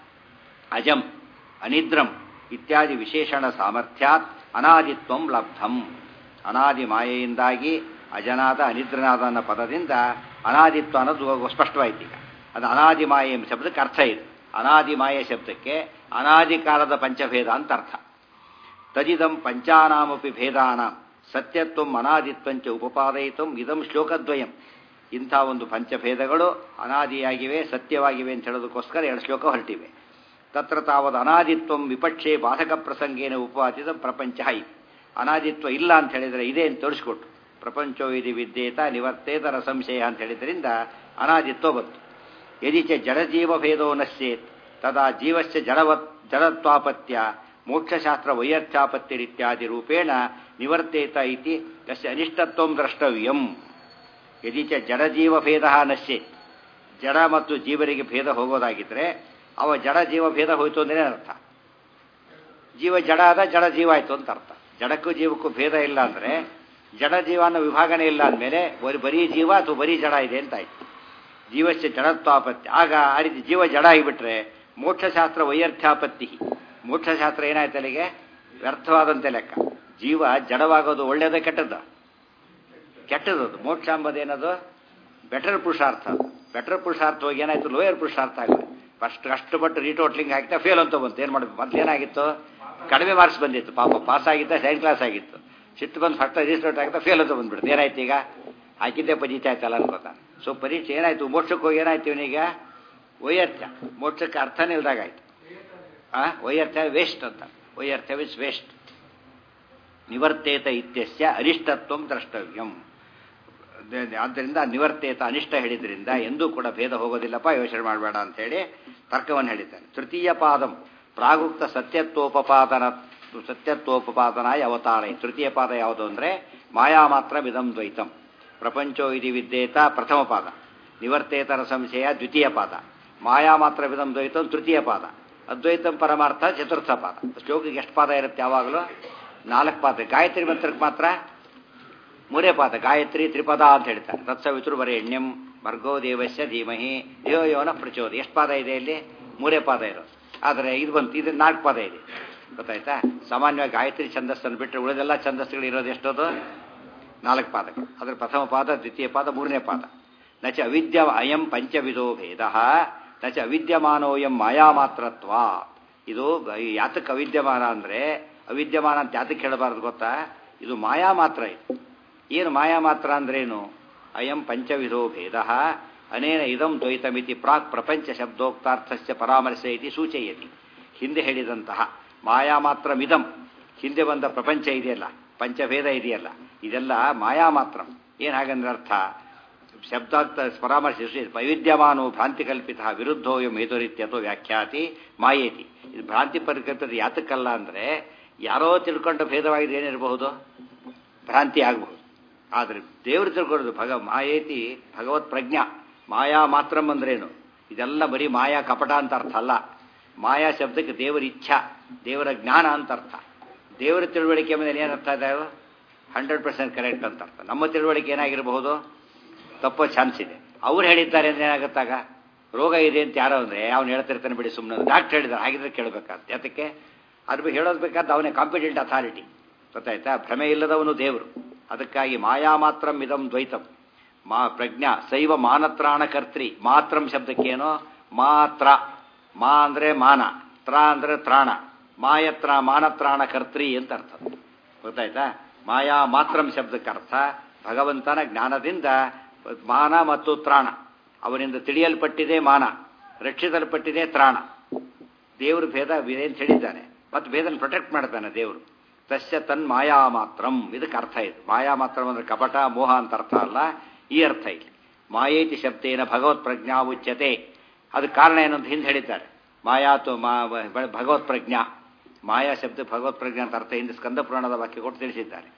ಅಜಂ ಅನಿದ್ರಂ ಇತ್ಯಾದಿ ವಿಶೇಷಣ ಸಾಮರ್ಥ್ಯಾತ್ ಅನಾದಿತ್ವಂ ಲಬ್ಧಂ ಅನಾದಿ ಮಾಯೆಯಿಂದಾಗಿ ಅಜನಾದ ಅನಿದ್ರನಾದ ಅನ್ನೋ ಪದದಿಂದ ಅನಾದಿತ್ವ ಅನ್ನೋದು ಸ್ಪಷ್ಟವಾಯ್ತು ಈಗ ಅದು ಅನಾದಿ ಮಾಯೆ ಎಂಬ ಶಬ್ದಕ್ಕೆ ಅರ್ಥ ಇದೆ ಅನಾದಿ ಮಾಯೆ ಶಬ್ದಕ್ಕೆ ಅನಾದಿ ಕಾಲದ ಪಂಚಭೇದ ಅಂತ ಅರ್ಥ ತದಿದಂ ಪಂಚಾನಾಮಪಿ ಭೇದಾನಾಂ ಸತ್ಯತ್ವಂ ಅನಾದಿತ್ವಂಚ ಉಪಪಾದಯಿತು ಇದಂ ಶ್ಲೋಕದ್ವಯಂ ಇಂಥ ಒಂದು ಪಂಚಭೇದಗಳು ಅನಾದಿಯಾಗಿವೆ ಸತ್ಯವಾಗಿವೆ ಅಂತ ಹೇಳೋದಕ್ಕೋಸ್ಕರ ಎರಡು ಶ್ಲೋಕ ಹೊರಟಿವೆ ತತ್ರ ತಾವದ ಅನಾದಿತ್ವಂ ವಿಪಕ್ಷೆ ಬಾಧಕ ಪ್ರಸಂಗೇನ ಉಪವಾದಿತ ಪ್ರಪಂಚ ಹೈ ಅನಾದಿತ್ವ ಇಲ್ಲ ಅಂತ ಹೇಳಿದರೆ ಇದೆ ಅಂತ ತೋರಿಸ್ಕೊಟ್ಟು ಪ್ರಪಂಚೋ ಇದು ವಿದ್ಯೇತ ನಿವರ್ತೇತರ ಸಂಶಯ ಅಂತ ಹೇಳಿದ್ರಿಂದ ಅನಾದಿತ್ವ ಬಂತು ಯದಿ ಚ ಜಡಜೀವ ಭೇದೋ ನಶ್ಯೇತ್ ತದಾ ಜೀವಸ್ಯ ಜಡವತ್ ಜಡತ್ವಾಪತ್ಯ ಮೋಕ್ಷಶಾಸ್ತ್ರ ವೈಯರ್ಥ್ಯಾಪತ್ತಿರಿತ್ಯಾದಿ ರೂಪೇಣ ನಿವರ್ತೇತ ಇತಿ ಯಸ್ಯ ಅನಿಷ್ಟತ್ವಂ ದ್ರಷ್ಟವ್ಯಂ ಯದಿ ಚ ಜಡಜೀವ ಭೇದ ನಶ್ಯೆ ಜಡ ಮತ್ತು ಜೀವರಿಗೆ ಭೇದ ಹೋಗೋದಾಗಿದ್ರೆ ಅವ ಜಡ ಜೀವ ಭೇದ ಹೋಯ್ತು ಅಂದ್ರೆ ಅರ್ಥ ಜೀವ ಜಡ ಆದ ಜಡ ಜೀವ ಆಯ್ತು ಅಂತ ಅರ್ಥ ಜಡಕ್ಕೂ ಜೀವಕ್ಕೂ ಭೇದ ಇಲ್ಲ ಅಂದ್ರೆ ಜಡ ಜೀವ ಅನ್ನೋ ವಿಭಾಗನೇ ಇಲ್ಲ ಅಂದಮೇಲೆ ಬರೀ ಜೀವ ಅಥವಾ ಬರೀ ಜಡ ಇದೆ ಅಂತ ಆಯ್ತು ಜೀವಸ್ಯ ಜಡತ್ವಾಪತ್ತಿ ಆಗ ಆ ರೀತಿ ಜೀವ ಜಡ ಆಗಿಬಿಟ್ರೆ ಮೋಕ್ಷಶಾಸ್ತ್ರ ವೈಯರ್ಥ್ಯಾಪತ್ತಿ ಮೋಕ್ಷಶಾಸ್ತ್ರ ಏನಾಯ್ತು ಅಲ್ಲಿಗೆ ವ್ಯರ್ಥವಾದಂತೆ ಲೆಕ್ಕ ಜೀವ ಜಡವಾಗೋದು ಒಳ್ಳೇದ ಕೆಟ್ಟದ್ದ ಕೆಟ್ಟದದು ಮೋಕ್ಷ ಎಂಬುದೇನದು ಬೆಟರ್ ಪುರುಷಾರ್ಥ ಅದು ಬೆಟರ್ ಪುರುಷಾರ್ಥ ಹೋಗಿ ಏನಾಯ್ತು ಲೋಯರ್ ಪುರುಷಾರ್ಥ ಆಗಿದೆ ಫಸ್ಟ್ ಕಷ್ಟಪಟ್ಟು ರೀಟೋಟ್ಲಿಂಗ್ ಹಾಕಿತಾ ಫೇಲ್ ಅಂತ ಬಂತು ಏನು ಮಾಡಬೇಕು ಮೊದಲು ಏನಾಗಿತ್ತು ಕಡಿಮೆ ಮಾರ್ಕ್ಸ್ ಬಂದಿತ್ತು ಪಾಪ ಪಾಸ್ ಆಗಿದ್ದ ಸೆಕೆಂಡ್ ಕ್ಲಾಸ್ ಆಗಿತ್ತು ಸಿಟ್ಟು ಬಂದು ಫಸ್ಟ್ ರಿಜಿಸ್ಟರ್ಟ್ ಆಗಿದ್ದ ಫೇಲ್ ಅಂತ ಬಂದ್ಬಿಡ್ತು ಏನಾಯ್ತು ಈಗ ಹಾಕಿದ್ದೆ ಪರೀಕ್ಷೆ ಆಯ್ತಲ್ಲ ಅನ್ಕೋತ ಸೊ ಪರೀಕ್ಷೆ ಏನಾಯ್ತು ಮೋಕ್ಷಕ್ಕೆ ಹೋಗಿ ಏನಾಯ್ತು ಇವನೀಗ ವೈಯರ್ಥ್ಯ ಮೋಕ್ಷಕ್ಕೆ ಅರ್ಥನೇ ಇಲ್ದಾಗಾಯ್ತು ಆ ವೈಯರ್ಥ್ಯ ವೇಸ್ಟ್ ಅಂತ ವೈಯರ್ಥ್ಯ ವಿಸ್ ವೇಸ್ಟ್ ನಿವರ್ತೇತ ಇತ್ಯಸ್ಯ ಅನಿಷ್ಟತ್ವಂ ದ್ರಷ್ಟವ್ಯಂ ಆದ್ದರಿಂದ ನಿವರ್ತೇತ ಅನಿಷ್ಟ ಹೇಳಿದ್ರಿಂದ ಎಂದೂ ಕೂಡ ಭೇದ ಹೋಗೋದಿಲ್ಲಪ್ಪ ಯೋಚನೆ ಮಾಡಬೇಡ ಅಂತ ಹೇಳಿ ತರ್ಕವನ್ನು ಹೇಳಿದ್ದಾನೆ ತೃತೀಯ ಪಾದಂ ಪ್ರಾಗುಕ್ತ ಸತ್ಯತ್ವೋಪಪಾದನ ಸತ್ಯತ್ವೋಪಪಾದನಾಯ ಅವತಾರ ತೃತೀಯ ಪಾದ ಯಾವುದು ಅಂದರೆ ಮಾಯಾ ಮಾತ್ರ ವಿಧಂ ದ್ವೈತಂ ಪ್ರಪಂಚೋ ಇದಿ ವಿದ್ಯೇತ ಪ್ರಥಮ ಪಾದ ನಿವರ್ತೇತರ ಸಂಶಯ ದ್ವಿತೀಯ ಪಾದ ಮಾಯಾ ಮಾತ್ರ ವಿಧಂ ದ್ವೈತಂ ತೃತೀಯ ಪಾದ ಅದ್ವೈತಂ ಪರಮಾರ್ಥ ಚತುರ್ಥ ಪಾದ ಶ್ಲೋಕಿಗೆ ಎಷ್ಟು ಪಾದ ಇರುತ್ತೆ ಯಾವಾಗಲೂ ನಾಲ್ಕು ಪಾದ ಗಾಯತ್ರಿ ಮಂತ್ರಕ್ಕೆ ಮಾತ್ರ ಮೂರೇ ಪಾದ ಗಾಯತ್ರಿ ತ್ರಿಪದ ಅಂತ ಹೇಳ್ತಾರೆ ತತ್ಸವಿತೃ ಬರೆಣ್ಯಂ ಭರ್ಗೋ ದೇವಸ್ಯ ಧೀಮಹಿ ದೇವ ಯೋನ ಪ್ರಚೋದ ಎಷ್ಟು ಪಾದ ಇದೆ ಇಲ್ಲಿ ಮೂರೇ ಪಾದ ಇರೋದು ಆದರೆ ಇದು ಬಂತು ಇದು ನಾಲ್ಕು ಪಾದ ಇದೆ ಗೊತ್ತಾಯ್ತಾ ಸಾಮಾನ್ಯವಾಗಿ ಗಾಯತ್ರಿ ಛಂದಸ್ಸನ್ನು ಬಿಟ್ಟರೆ ಉಳಿದೆಲ್ಲ ಛಂದಸ್ಸುಗಳು ಇರೋದು ಎಷ್ಟೋದು ನಾಲ್ಕು ಪಾದಗಳು ಅದರ ಪ್ರಥಮ ಪಾದ ದ್ವಿತೀಯ ಪಾದ ಮೂರನೇ ಪಾದ ನಚ ಅವಿದ್ಯ ಅಯಂ ಪಂಚವಿಧೋ ಭೇದ ನಚ ಅವಿದ್ಯಮಾನೋಯಂ ಮಾಯಾ ಮಾತ್ರತ್ವ ಇದು ಯಾತಕ್ಕೆ ಅವಿದ್ಯಮಾನ ಅಂದರೆ ಅವಿದ್ಯಮಾನ ಅಂತ ಯಾತಕ್ಕೆ ಹೇಳಬಾರ್ದು ಗೊತ್ತಾ ಇದು ಮಾಯಾ ಮಾತ್ರ ಇದು ಏನು ಮಾಯಾ ಮಾತ್ರ ಅಂದ್ರೇನು ಅಯಂ ಪಂಚವಿಧೋ ಭೇದ ಅನೇನ ಇದಂ ದ್ವೈತಮಿತಿ ಪ್ರಾಕ್ ಪ್ರಪಂಚ ಶಬ್ದೋಕ್ತಾರ್ಥಸ್ಯ ಪರಾಮರ್ಶ ಇತಿ ಸೂಚಯತಿ ಹಿಂದೆ ಹೇಳಿದಂತಹ ಮಾಯಾ ಮಾತ್ರ ಮಿದಂ ಹಿಂದೆ ಬಂದ ಪ್ರಪಂಚ ಇದೆಯಲ್ಲ ಪಂಚಭೇದ ಇದೆಯಲ್ಲ ಇದೆಲ್ಲ ಮಾಯಾ ಮಾತ್ರ ಏನು ಹಾಗಂದ್ರೆ ಅರ್ಥ ಶಬ್ದಾರ್ಥ ಪರಾಮರ್ಶಿಸಿ ವೈವಿಧ್ಯಮಾನೋ ಭ್ರಾಂತಿ ಕಲ್ಪಿತ ವಿರುದ್ಧೋಯಂ ಹೇತುರಿತ್ಯತೋ ವ್ಯಾಖ್ಯಾತಿ ಮಾಯೇತಿ ಇದು ಭ್ರಾಂತಿ ಪರಿಕಲ್ಪಿತ ಯಾತಕ್ಕಲ್ಲ ಅಂದರೆ ಯಾರೋ ತಿಳ್ಕೊಂಡ ಭೇದವಾಗಿದೆ ಏನಿರಬಹುದು ಭ್ರಾಂತಿ ಆಗಬಹುದು ಆದರೆ ದೇವರು ತಿಳ್ಕೊಳ್ಳೋದು ಭಗ ಮಾಯೇತಿ ಭಗವತ್ ಪ್ರಜ್ಞಾ ಮಾಯಾ ಮಾತ್ರಂ ಅಂದ್ರೇನು ಇದೆಲ್ಲ ಬರೀ ಮಾಯಾ ಕಪಟ ಅಂತ ಅರ್ಥ ಅಲ್ಲ ಮಾಯಾ ಶಬ್ದಕ್ಕೆ ದೇವರ ಇಚ್ಛಾ ದೇವರ ಜ್ಞಾನ ಅಂತ ಅರ್ಥ ದೇವರ ತಿಳುವಳಿಕೆ ಮೇಲೆ ಏನರ್ಥ ಇದೆ ಹಂಡ್ರೆಡ್ ಪರ್ಸೆಂಟ್ ಕರೆಕ್ಟ್ ಅಂತ ಅರ್ಥ ನಮ್ಮ ತಿಳುವಳಿಕೆ ಏನಾಗಿರಬಹುದು ತಪ್ಪೋ ಚಾನ್ಸ್ ಇದೆ ಅವ್ರು ಹೇಳಿದ್ದಾರೆ ಅಂದ್ರೆ ಏನಾಗುತ್ತಾಗ ರೋಗ ಇದೆ ಅಂತ ಯಾರೋ ಅಂದ್ರೆ ಅವ್ನು ಹೇಳ್ತಿರ್ತಾನೆ ಬಿಡಿ ಸುಮ್ಮನೆ ಡಾಕ್ಟರ್ ಹೇಳಿದಾರೆ ಹಾಗಿದ್ರೆ ಕೇಳಬೇಕಾದ ಯಾತಕ್ಕೆ ಅದ್ರ ಬಗ್ಗೆ ಹೇಳೋದು ಬೇಕಾದ ಅವನೇ ಕಾಂಪಿಟೆಂಟ್ ಅಥಾರಿಟಿ ಗೊತ್ತಾಯ್ತಾ ಭ್ರಮೆ ಇಲ್ಲದವನು ದೇವರು ಅದಕ್ಕಾಗಿ ಮಾಯಾ ಮಾತ್ರಂ ಇದಂ ದ್ವೈತಂ ಮಾ ಪ್ರಜ್ಞಾ ಶೈವ ಮಾನತ್ರಾಣ ಕರ್ತ್ರಿ ಮಾತ್ರಂ ಶಬ್ದಕ್ಕೇನೋ ಮಾತ್ರ ಮಾ ಅಂದ್ರೆ ಮಾನ ತ್ರ ಅಂದ್ರೆ ತ್ರಾಣ ಮಾಯತ್ರ ಮಾನತ್ರಾಣ ಕರ್ತ್ರಿ ಅಂತ ಅರ್ಥ ಗೊತ್ತಾಯ್ತಾ ಮಾಯಾ ಮಾತ್ರಂ ಶಬ್ದಕ್ಕೆ ಅರ್ಥ ಭಗವಂತನ ಜ್ಞಾನದಿಂದ ಮಾನ ಮತ್ತು ತ್ರಾಣ ಅವನಿಂದ ತಿಳಿಯಲ್ಪಟ್ಟಿದೆ ಮಾನ ರಕ್ಷಿಸಲ್ಪಟ್ಟಿದೆ ತ್ರಾಣ ದೇವರು ಭೇದ ಇದೆ ಅಂತ ಹೇಳಿದ್ದಾನೆ ಮತ್ತು ಭೇದನ ಪ್ರೊಟೆಕ್ಟ್ ಮಾಡ್ತಾನೆ ದೇವರು ತಸ್ಯ ತನ್ ಮಾಯಾ ಮಾತ್ರಂ ಇದಕ್ಕೆ ಅರ್ಥ ಇದು ಮಾಯಾ ಮಾತ್ರಂ ಅಂದ್ರೆ ಕಪಟ ಮೋಹ ಅಂತ ಅರ್ಥ ಅಲ್ಲ ಈ ಅರ್ಥ ಇಲ್ಲಿ ಮಾಯೇತಿ ಶಬ್ದೇನ ಭಗವತ್ ಪ್ರಜ್ಞಾ ಉಚ್ಯತೆ ಅದಕ್ಕೆ ಕಾರಣ ಏನಂತ ಹಿಂದೆ ಹೇಳಿದ್ದಾರೆ ಮಾಯಾತು ಮಾ ಭಗವತ್ ಪ್ರಜ್ಞಾ ಮಾಯಾ ಶಬ್ದ ಭಗವತ್ ಪ್ರಜ್ಞಾ ಅಂತ ಅರ್ಥ ಹಿಂದೆ ಸ್ಕಂದ ಪುರಾಣದ ವಾಕ್ಯ ಕೊಟ್ಟು ತಿಳಿಸಿದ್ದಾರೆ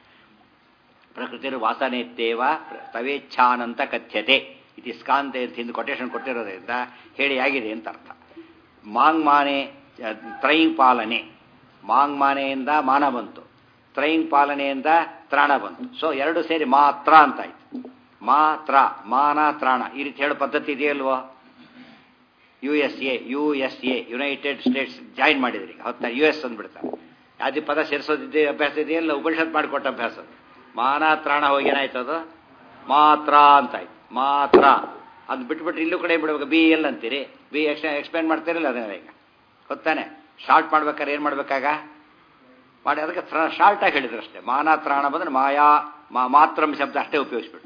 ಪ್ರಕೃತಿರು ವಾಸನೆತ್ತೇವ ತವೇಚ್ಛಾನಂತ ಕಥ್ಯತೆ ಇದು ಸ್ಕಾಂತೆ ಅಂತ ಹಿಂದೆ ಕೊಟೇಶನ್ ಕೊಟ್ಟಿರೋದ್ರಿಂದ ಹೇಳಿ ಆಗಿದೆ ಅಂತ ಅರ್ಥ ಮಾಂಗ್ ಮಾನೆ ತ್ರೈಂಗ್ ಪಾಲನೆ ಮಾಂಗ್ ಮಾನೆಯಿಂದ ಮಾನ ಬಂತು ತ್ರೈಂಗ್ ಪಾಲನೆಯಿಂದ ತ್ರಾಣ ಬಂತು ಸೊ ಎರಡು ಸೇರಿ ಮಾತ್ರ ಅಂತ ಆಯ್ತು ಮಾತ್ರ ಮಾನ ತ್ರಾಣ ಈ ರೀತಿ ಹೇಳೋ ಪದ್ಧತಿ ಇದೆಯಲ್ವೋ U S A U S A United States join ಮಾಡಿದ್ರಿ ಹೊತ್ತ ಯು ಎಸ್ ಅಂದ್ಬಿಡ್ತಾರೆ ಯಾವ್ದು ಪದ ಸೇರಿಸೋದಿದ್ದೆ ಅಭ್ಯಾಸ ಇದೆಯಲ್ಲ ಉಪನಿಷತ್ ಮಾಡಿಕೊಟ್ಟ ಅಭ್ಯಾಸ ಮಾನ ತ್ರಾಣ ಹೋಗಿ ಏನಾಯ್ತು ಅದು ಮಾತ್ರ ಅಂತಾಯ್ತು ಮಾತ್ರ ಅದು ಬಿಟ್ಬಿಟ್ಟು ಇಲ್ಲೂ ಕಡೆ ಬಿಡ್ಬೇಕು ಬಿ ಎಲ್ ಅಂತೀರಿ ಬಿ ಎಕ್ಸ್ ಎಕ್ಸ್ಪ್ಲೇನ್ ಮಾಡ್ತೀರಲ್ಲ ಅದನ್ನ ಈಗ ಗೊತ್ತಾನೆ ಶಾರ್ಟ್ ಮಾಡ್ಬೇಕಾದ್ರೆ ಏನು ಮಾಡ್ಬೇಕಾಗ ಮಾಡಿ ಅದಕ್ಕೆ ಶಾರ್ಟಾಗಿ ಹೇಳಿದ್ರು ಅಷ್ಟೇ ಮಾನ ತ್ರಾಣ ಬಂದ್ರೆ ಮಾಯಾ ಮಾತ್ರಂ ಶಬ್ದ ಅಷ್ಟೇ ಉಪಯೋಗಿಸ್ಬಿಟ್ರು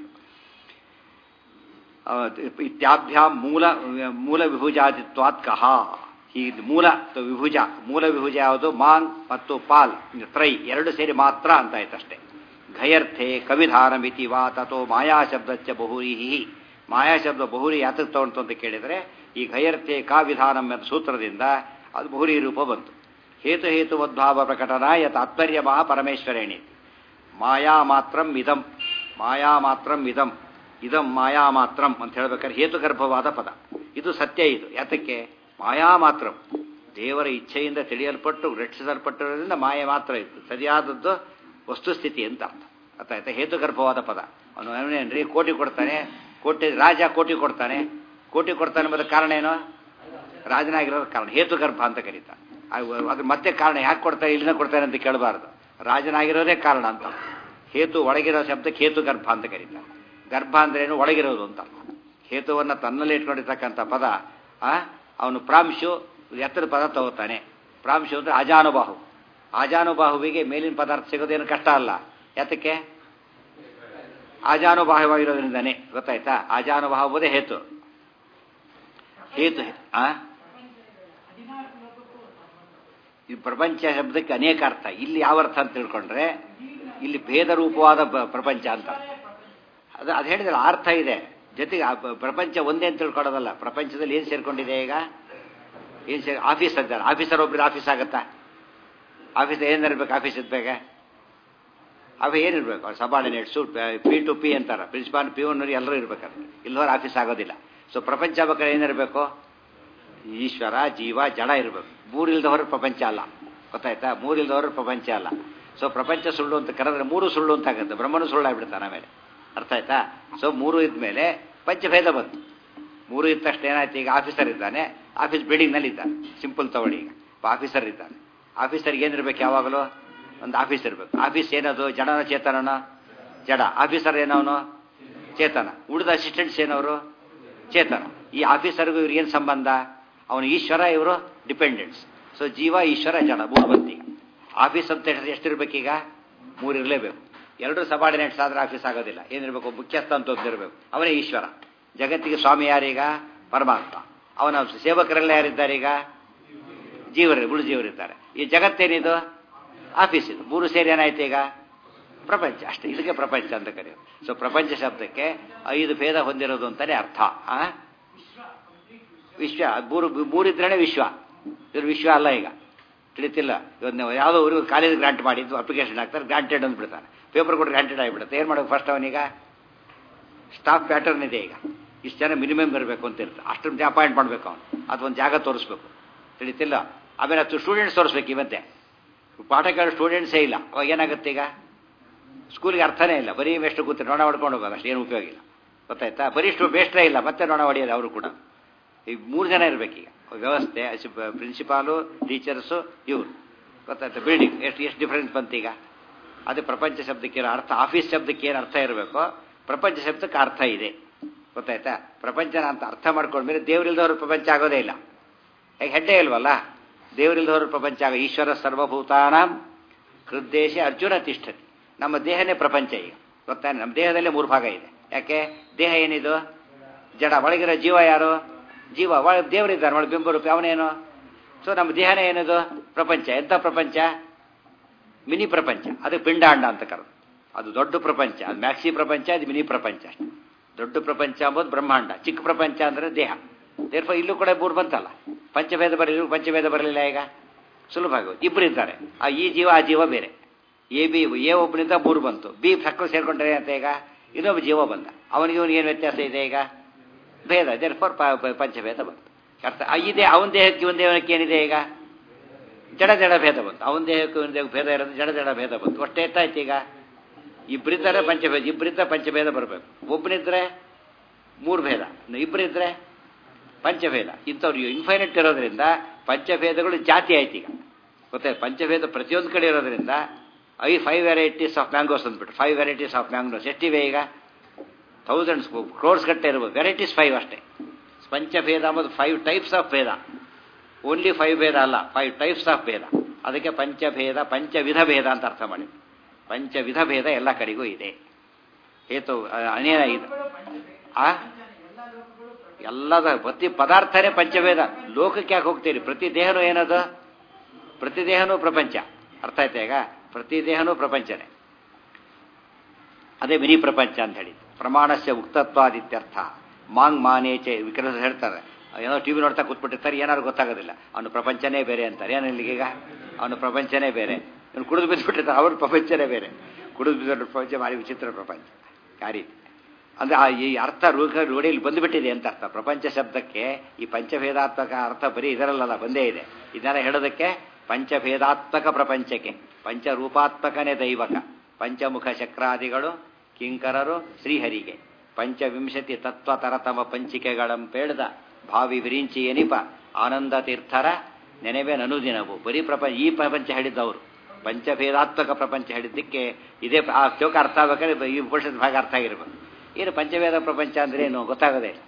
ಇತ್ಯಾಭ್ಯಾಂ ಮೂಲ ಮೂಲ ವಿಭುಜಾದಿತ್ವಾತ್ ಕಹ ಈ ಮೂಲ ವಿಭುಜ ಮೂಲ ವಿಭುಜ ಯಾವುದು ಮಾಂಗ್ ಮತ್ತು ಪಾಲ್ ತ್ರೈ ಎರಡು ಸೇರಿ ಮಾತ್ರ ಅಂತ ಆಯ್ತಷ್ಟೇ ಘಯರ್ಥೆ ಕವಿಧಾನಮಿತಿ ವಾ ತಥೋ ಮಾಯಾ ಶಬ್ದಚ್ಚ ಬಹುರಿಹಿ ಮಾಯಾ ಶಬ್ದ ಬಹುರಿ ಯಾತಕ್ಕೆ ತಗೊಂಡು ಅಂತ ಕೇಳಿದರೆ ಈ ಘಯರ್ಥೆ ಕಾವಿಧಾನಂ ಎಂಬ ಸೂತ್ರದಿಂದ ಅದು ಬಹುರಿ ರೂಪ ಬಂತು ಹೇತು ಹೇತುವದ್ಭಾವ ಪ್ರಕಟನಾಯ ತಾತ್ಪರ್ಯ ಮಹಾ ಪರಮೇಶ್ವರೇಣಿ ಮಾಯಾ ಮಾತ್ರಂ ಇದಂ ಮಾಯಾ ಮಾತ್ರಂ ಇದಂ ಇದಂ ಮಾಯಾ ಮಾತ್ರಂ ಅಂತ ಹೇಳ್ಬೇಕಾದ್ರೆ ಹೇತುಗರ್ಭವಾದ ಪದ ಇದು ಸತ್ಯ ಇದು ಯಾತಕ್ಕೆ ಮಾಯಾ ಮಾತ್ರಂ ದೇವರ ಇಚ್ಛೆಯಿಂದ ತಿಳಿಯಲ್ಪಟ್ಟು ರಕ್ಷಿಸಲ್ಪಟ್ಟಿರೋದ್ರಿಂದ ಮಾಯೆ ಮಾತ್ರ ಇತ್ತು ಸರಿಯಾದದ್ದು ವಸ್ತುಸ್ಥಿತಿ ಅಂತ ಅರ್ಥ ಅರ್ಥ ಆಯ್ತಾ ಹೇತುಗರ್ಭವಾದ ಪದ ಅವನು ಅವನೇನ್ರಿ ಕೋಟಿ ಕೊಡ್ತಾನೆ ಕೋಟಿ ರಾಜ ಕೋಟಿ ಕೊಡ್ತಾನೆ ಕೋಟಿ ಕೊಡ್ತಾನೆ ಎಂಬುದ ಕಾರಣ ಏನು ರಾಜನಾಗಿರೋದ ಕಾರಣ ಹೇತುಗರ್ಭ ಅಂತ ಕರೀತಾರೆ ಅದು ಮತ್ತೆ ಕಾರಣ ಯಾಕೆ ಕೊಡ್ತಾನೆ ಇಲ್ಲಿನ ಕೊಡ್ತಾನೆ ಅಂತ ಕೇಳಬಾರ್ದು ರಾಜನಾಗಿರೋದೇ ಕಾರಣ ಅಂತ ಹೇತು ಒಳಗಿರೋ ಶಬ್ದಕ್ಕೆ ಹೇತುಗರ್ಭ ಅಂತ ಕರೀತಾರೆ ಗರ್ಭ ಅಂದ್ರೇನು ಒಳಗಿರೋದು ಅಂತ ಹೇತುವನ್ನು ತನ್ನಲ್ಲಿ ಇಟ್ಕೊಂಡಿರ್ತಕ್ಕಂಥ ಪದ ಅವನು ಪ್ರಾಂಶು ಎತ್ತರ ಪದ ತಗೋತಾನೆ ಪ್ರಾಂಶು ಅಂದರೆ ಅಜಾನುಬಾಹು ಆಜಾನುಬಾಹುವಿಗೆ ಮೇಲಿನ ಪದಾರ್ಥ ಸಿಗೋದೇನು ಕಷ್ಟ ಅಲ್ಲ ಯಾತಕ್ಕೆ ಆಜಾನುಬಾಹುವಾಗಿರೋದ್ರಿಂದಾನೆ ಗೊತ್ತಾಯ್ತಾ ಆಜಾನುಬಾಹುವುದೇ ಹೇತು ಹೇತು ಆ ಈ ಪ್ರಪಂಚ ಶಬ್ದಕ್ಕೆ ಅನೇಕ ಅರ್ಥ ಇಲ್ಲಿ ಯಾವ ಅರ್ಥ ಅಂತ ತಿಳ್ಕೊಂಡ್ರೆ ಇಲ್ಲಿ ಭೇದ ರೂಪವಾದ ಪ್ರಪಂಚ ಅಂತ ಅದು ಅದು ಹೇಳಿದ್ರೆ ಅರ್ಥ ಇದೆ ಜೊತೆಗೆ ಪ್ರಪಂಚ ಒಂದೇ ಅಂತ ತಿಳ್ಕೊಳ್ಳೋದಲ್ಲ ಪ್ರಪಂಚದಲ್ಲಿ ಏನು ಸೇರ್ಕೊಂಡಿದೆ ಈಗ ಏನು ಸೇರ್ ಆಫೀಸ್ ಅಂತಾರೆ ಆಫೀಸರ್ ಒಬ್ರಿಗೆ ಆಫೀಸ್ ಆಗತ್ತಾ ಆಫೀಸ್ ಏನಿರ್ಬೇಕು ಆಫೀಸ್ ಇದ್ಬೇಕ ಅವ ಏನಿರ್ಬೇಕು ಅವ್ರು ಸಬಾರ್ಡಿನೇಟ್ಸು ಪಿ ಟು ಪಿ ಅಂತಾರೆ ಪ್ರಿನ್ಸಿಪಾಲ್ ಪಿಯೋನರು ಎಲ್ಲರೂ ಇರ್ಬೇಕಾದ್ರೆ ಇಲ್ಲವರ ಆಫೀಸ್ ಆಗೋದಿಲ್ಲ ಸೊ ಪ್ರಪಂಚ ಬೇಕಾದ್ರೆ ಏನಿರಬೇಕು ಈಶ್ವರ ಜೀವ ಜಡ ಇರಬೇಕು ಮೂರಿಲ್ದವರು ಪ್ರಪಂಚ ಅಲ್ಲ ಗೊತ್ತಾಯ್ತಾ ಮೂರಿಲ್ದವರು ಪ್ರಪಂಚ ಅಲ್ಲ ಸೊ ಪ್ರಪಂಚ ಸುಳ್ಳು ಅಂತ ಕರೆದ್ರೆ ಮೂರು ಸುಳ್ಳು ಅಂತ ಆಗುತ್ತೆ ಬ್ರಹ್ಮನು ಸುಳ್ಳು ಆಗ್ಬಿಡ್ತಾನೆ ಆಮೇಲೆ ಅರ್ಥ ಆಯ್ತಾ ಸೊ ಮೂರು ಇದ್ಮೇಲೆ ಪಂಚಭೇದ ಬಂತು ಮೂರು ಇದ್ದ ತಕ್ಷಣ ಏನಾಯ್ತು ಈಗ ಆಫೀಸರ್ ಇದ್ದಾನೆ ಆಫೀಸ್ ಬಿಲ್ಡಿಂಗ್ನಲ್ಲಿ ಇದ್ದಾನೆ ಸಿಂಪಲ್ ತಗೊಳ್ಳಿ ಈಗ ಆಫೀಸರ್ ಇದ್ದಾನೆ ಆಫೀಸರ್ಗೆ ಏನಿರ್ಬೇಕು ಯಾವಾಗಲೂ ಒಂದು ಆಫೀಸ್ ಇರಬೇಕು ಆಫೀಸ್ ಏನದು ಜಡನ ಚೇತನನ ಜಡ ಆಫೀಸರ್ ಏನವನು ಚೇತನ ಉಳಿದ ಅಸಿಸ್ಟೆಂಟ್ಸ್ ಏನವರು ಚೇತನ ಈ ಆಫೀಸರ್ಗೂ ಇವ್ರಿಗೇನು ಸಂಬಂಧ ಅವನು ಈಶ್ವರ ಇವರು ಡಿಪೆಂಡೆಂಟ್ಸ್ ಸೊ ಜೀವ ಈಶ್ವರ ಜಡ ಮೂರು ಬಂತಿ ಆಫೀಸ್ ಅಂತ ಎಷ್ಟಿರ್ಬೇಕೀಗ ಮೂರು ಇರಲೇಬೇಕು ಎರಡು ಸಬಾರ್ಡಿನೇಟ್ಸ್ ಆದ್ರೆ ಆಫೀಸ್ ಆಗೋದಿಲ್ಲ ಏನಿರಬೇಕು ಮುಖ್ಯಸ್ಥ ಅಂತ ಒಂದಿರಬೇಕು ಅವನೇ ಈಶ್ವರ ಜಗತ್ತಿಗೆ ಸ್ವಾಮಿ ಯಾರೀಗ ಪರಮಾತ್ಮ ಅವನ ಸೇವಕರೆಲ್ಲ ಯಾರಿದ್ದಾರೆ ಈಗ ಜೀವರು ಗುಳು ಜೀವರಿದ್ದಾರೆ ಈ ಜಗತ್ತೇನಿದು ಆಫೀಸ್ ಇದು ಮೂರು ಸೇರಿ ಏನಾಯ್ತು ಈಗ ಪ್ರಪಂಚ ಅಷ್ಟೇ ಇದಕ್ಕೆ ಪ್ರಪಂಚ ಅಂತ ಕರೆಯೋದು ಸೊ ಪ್ರಪಂಚ ಶಬ್ದಕ್ಕೆ ಐದು ಭೇದ ಹೊಂದಿರೋದು ಅಂತಾನೆ ಅರ್ಥ ಆ ವಿಶ್ವ ಮೂರು ಮೂರಿದ್ರೇನೆ ವಿಶ್ವ ಇವ್ರು ವಿಶ್ವ ಅಲ್ಲ ಈಗ ತಿಳಿತಿಲ್ಲ ಇವತ್ತು ಯಾವುದೋ ಊರಿಗೆ ಕಾಲೇಜ್ ಗ್ರಾಂಟ್ ಮಾಡಿದ್ದು ಅಪ್ಲಿಕೇಶನ್ ಹಾಕ್ತಾರೆ ಗ್ರಾಂಟೆಡ್ ಅಂತ ಬಿಡ್ತಾರೆ ಪೇಪರ್ ಕೊಟ್ಟು ಗ್ರಾಂಟೆಡ್ ಆಗಿಬಿಡುತ್ತೆ ಏನು ಮಾಡೋದು ಫಸ್ಟ್ ಅವನೀಗ ಸ್ಟಾಫ್ ಪ್ಯಾಟರ್ನ್ ಇದೆ ಈಗ ಇಷ್ಟು ಜನ ಮಿನಿಮಮ್ ಇರಬೇಕು ಅಂತ ಇರುತ್ತೆ ಅಷ್ಟೊಂದು ಅಪಾಯಿಂಟ್ ಮಾಡಬೇಕು ಅವನು ಅದೊಂದು ಜಾಗ ತೋರಿಸ್ಬೇಕು ತಿಳಿತಿಲ್ಲ ಆಮೇಲೆ ಹತ್ತು ಸ್ಟೂಡೆಂಟ್ಸ್ ತೋರಿಸ್ಬೇಕು ಇವತ್ತೆ ಪಾಠ ಕೇಳೋ ಸ್ಟೂಡೆಂಟ್ಸೇ ಇಲ್ಲ ಅವಾಗ ಏನಾಗುತ್ತೆ ಈಗ ಸ್ಕೂಲಿಗೆ ಅರ್ಥನೇ ಇಲ್ಲ ಬರೀ ಎಷ್ಟು ಕೂತು ನೊಣ ಹೊಡ್ಕೊಂಡು ಹೋಗೋದು ಅಷ್ಟು ಏನು ಉಪಯೋಗ ಇಲ್ಲ ಗೊತ್ತಾಯ್ತಾ ಬರೀ ಸ್ಟೂ ಬೇಸ್ಟ್ರೇ ಇಲ್ಲ ಮತ್ತೆ ನೊಣ ಹೊಡೆಯೋದು ಅವರು ಕೂಡ ಈಗ ಮೂರು ಜನ ಇರಬೇಕೀಗ ವ್ಯವಸ್ಥೆ ಪ್ರಿನ್ಸಿಪಾಲು ಟೀಚರ್ಸು ಇವರು ಗೊತ್ತಾಯ್ತಾ ಬಿಲ್ಡಿಂಗ್ ಎಷ್ಟು ಎಷ್ಟು ಡಿಫ್ರೆನ್ಸ್ ಬಂತೀಗ ಅದೇ ಪ್ರಪಂಚ ಶಬ್ದಕ್ಕೆ ಇರೋ ಅರ್ಥ ಆಫೀಸ್ ಶಬ್ದಕ್ಕೆ ಏನು ಅರ್ಥ ಇರಬೇಕೋ ಪ್ರಪಂಚ ಶಬ್ದಕ್ಕೆ ಅರ್ಥ ಇದೆ ಗೊತ್ತಾಯ್ತಾ ಪ್ರಪಂಚನ ಅಂತ ಅರ್ಥ ಮಾಡ್ಕೊಂಡ್ಮೇಲೆ ದೇವರಿಲ್ದವ್ರ ಪ್ರಪಂಚ ಆಗೋದೇ ಇಲ್ಲ ಯಾಕೆ ಹೆಡ್ಡೇ ಇಲ್ವಲ್ಲ ದೇವರಿಲ್ದವ್ರ ಪ್ರಪಂಚ ಆಗ ಈಶ್ವರ ಸರ್ವಭೂತಾನಾಂ ಹೃದ್ದೇಶ ಅರ್ಜುನ ತಿಷ್ಠತಿ ನಮ್ಮ ದೇಹನೇ ಪ್ರಪಂಚ ಈಗ ಗೊತ್ತಾ ನಮ್ಮ ದೇಹದಲ್ಲೇ ಮೂರು ಭಾಗ ಇದೆ ಯಾಕೆ ದೇಹ ಏನಿದು ಜಡ ಒಳಗಿರೋ ಜೀವ ಯಾರು ಜೀವ ಒಳ ದೇವರಿದ್ದಾನೆ ಒಳಗೆ ಬಿಂಬರೂಪಿ ಅವನೇನು ಸೊ ನಮ್ಮ ದೇಹನೇ ಏನಿದು ಪ್ರಪಂಚ ಎಂಥ ಪ್ರಪಂಚ ಮಿನಿ ಪ್ರಪಂಚ ಅದು ಪಿಂಡಾಂಡ ಅಂತ ಕರೆದು ಅದು ದೊಡ್ಡ ಪ್ರಪಂಚ ಅದು ಮ್ಯಾಕ್ಸಿ ಪ್ರಪಂಚ ಅದು ಮಿನಿ ಪ್ರಪಂಚ ಅಷ್ಟೇ ದೊಡ್ಡ ಪ್ರಪಂಚ ಅಂಬೋದು ಬ್ರಹ್ಮಾಂಡ ಚಿಕ್ಕ ಪ್ರಪಂಚ ಅಂದರೆ ದೇಹ ದೇರ್ಫ ಇಲ್ಲೂ ಕೂಡ ಮೂರು ಬಂತಲ್ಲ ಪಂಚಭೇದ ಬರಲಿಲ್ಲ ಪಂಚಭೇದ ಬರಲಿಲ್ಲ ಈಗ ಸುಲಭ ಆಗೋದು ಇಬ್ಬರು ಇದ್ದಾರೆ ಆ ಈ ಜೀವ ಆ ಜೀವ ಬೇರೆ ಎ ಬಿ ಎ ಒಬ್ಬನಿಂದ ಮೂರು ಬಂತು ಬಿ ಸಕ್ಕಳು ಸೇರ್ಕೊಂಡ್ರೆ ಅಂತ ಈಗ ಇನ್ನೊಬ್ಬ ಜೀವ ಬಂದ ಅವನಿಗೆ ಇವನಿಗೆ ಏನು ವ್ಯತ್ಯಾಸ ಇದೆ ಈಗ ಭೇದ ದೇರ್ ಫೋರ್ ಪಂಚಭೇದ ಬಂತು ಅರ್ಥ ಇದೆ ಅವನ ದೇಹಕ್ಕೆ ಇವನ ದೇಹಕ್ಕೆ ಏನಿದೆ ಈಗ ಜಡ ಜಡ ಭೇದ ಬಂತು ಅವನ ದೇಹಕ್ಕೆ ಇವನ ದೇಹಕ್ಕೆ ಭೇದ ಇರೋದು ಜಡ ಜಡ ಭೇದ ಬಂತು ಅಷ್ಟೇ ಎಷ್ಟಾಯ್ತು ಈಗ ಇಬ್ಬರಿದ್ದರೆ ಪಂಚಭೇದ ಇಬ್ಬರಿದ್ದ ಪಂಚಭೇದ ಬರಬೇಕು ಒಬ್ಬನಿದ್ರೆ ಮೂರು ಭೇದ ಇಬ್ಬರಿದ್ರೆ ಪಂಚಭೇದ ಇಂಥವ್ರು ಇನ್ಫೈನೈಟ್ ಇರೋದ್ರಿಂದ ಪಂಚಭೇದಗಳು ಜಾತಿ ಆಯ್ತು ಈಗ ಗೊತ್ತಾಯ್ತು ಪಂಚಭೇದ ಪ್ರತಿಯೊಂದು ಕಡೆ ಇರೋದ್ರಿಂದ I five varieties of mangoes ಅಂದ್ಬಿಟ್ಟು ಫೈವ್ ವೆರೈಟೀಸ್ ಆಫ್ ಮ್ಯಾಂಗೋಸ್ ಎಷ್ಟಿವೆ ಈಗ ಥೌಸಂಡ್ಸ್ ಕ್ರೋರ್ಸ್ ಗಟ್ಟೆ ಇರ್ಬೋದು ವೆರೈಟೀಸ್ ಫೈವ್ ಅಷ್ಟೇ ಪಂಚಭೇದ ಅಂಬೋದು ಫೈವ್ ಟೈಪ್ಸ್ ಆಫ್ ಭೇದ ಓನ್ಲಿ ಫೈವ್ ಭೇದ ಅಲ್ಲ ಫೈವ್ ಟೈಪ್ಸ್ ಆಫ್ ಭೇದ ಅದಕ್ಕೆ ಪಂಚಭೇದ ಪಂಚವಿಧ ಭೇದ ಅಂತ ಅರ್ಥ ಮಾಡಿ ಪಂಚವಿಧ ಭೇದ ಎಲ್ಲ ಕಡೆಗೂ ಇದೆ ಹೇತು ಅನೇನ ಇದು ಆ ಎಲ್ಲದ ಪ್ರತಿ ಪದಾರ್ಥನೇ ಪಂಚಭೇದ ಲೋಕಕ್ಕೆ ಯಾಕೆ ಹೋಗ್ತೀರಿ ಪ್ರತಿ ದೇಹನೂ ಏನದು ಪ್ರತಿ ದೇಹನೂ ಪ್ರಪಂಚ ಅರ್ಥ ಆಯ್ತಾ ಈಗ ಪ್ರತಿ ದೇಹನೂ ಪ್ರಪಂಚನೇ ಅದೇ ಮಿನಿ ಪ್ರಪಂಚ ಅಂತ ಹೇಳಿ ಪ್ರಮಾಣಸ್ಯ ಉಕ್ತತ್ವಾದಿತ್ಯರ್ಥ ಮಾಂಗ್ ಮಾನೇಚೆ ವಿಕ್ರಮ ಹೇಳ್ತಾರೆ ಏನೋ ಟಿವಿ ನೋಡ್ತಾ ಕೂತ್ಬಿಟ್ಟಿರ್ತಾರೆ ಏನಾದ್ರು ಗೊತ್ತಾಗೋದಿಲ್ಲ ಅವನು ಪ್ರಪಂಚನೇ ಬೇರೆ ಅಂತಾರೆ ಏನು ಇಲ್ಲಿಗೀಗ ಅವನು ಪ್ರಪಂಚನೇ ಬೇರೆ ಇವನು ಕುಡಿದು ಬಿದ್ದುಬಿಟ್ಟಿರ್ತಾರೆ ಅವ್ರ ಪ್ರಪಂಚನೇ ಬೇರೆ ಕುಡಿದು ಬಿದ್ದ ಪ್ರಪಂಚ ಭಾರಿ ವಿಚಿತ್ರ ಪ್ರಪಂಚ ಆ ರೀತಿ ಅಂದ್ರೆ ಆ ಈ ಅರ್ಥ ರೂಢ ರೂಢಿಯಲ್ಲಿ ಬಂದುಬಿಟ್ಟಿದೆ ಅಂತ ಅರ್ಥ ಪ್ರಪಂಚ ಶಬ್ದಕ್ಕೆ ಈ ಪಂಚಭೇದಾತ್ಮಕ ಅರ್ಥ ಬರೀ ಇದರಲ್ಲ ಬಂದೇ ಇದೆ ಇದನ್ನ ಹೇಳೋದಕ್ಕೆ ಪಂಚಭೇದಾತ್ಮಕ ಪ್ರಪಂಚಕ್ಕೆ ಪಂಚರೂಪಾತ್ಮಕನೇ ದೈವಕ ಪಂಚಮುಖ ಚಕ್ರಾದಿಗಳು ಕಿಂಕರರು ಶ್ರೀಹರಿಗೆ ಪಂಚವಿಂಶತಿ ತತ್ವ ತರತಮ ಪಂಚಿಕೆಗಳಂ ಪೇಳ್ದ ಭಾವಿ ವಿರಿಂಚಿ ಎನಿಪ ಆನಂದ ತೀರ್ಥರ ನೆನೆವೆ ನನುದಿನವು ಬರೀ ಪ್ರಪಂಚ ಈ ಪ್ರಪಂಚ ಹೇಳಿದ್ದವರು ಪಂಚಭೇದಾತ್ಮಕ ಪ್ರಪಂಚ ಹೇಳಿದ್ದಕ್ಕೆ ಇದೇ ಆ ಶ್ಲೋಕ ಅರ್ಥ ಆಗ್ಬೇಕಾದ್ರೆ ಈ ಉಪನಿಷತ್ ಭಾಗ ಅರ್ಥ ಆಗಿರ್ಬೇಕು ಏನು ಪಂಚವೇದ ಪ್ರಪಂಚ ಅಂದ್ರೆ ಏನು ಗೊತ್ತಾಗದೇ ಇಲ್ಲ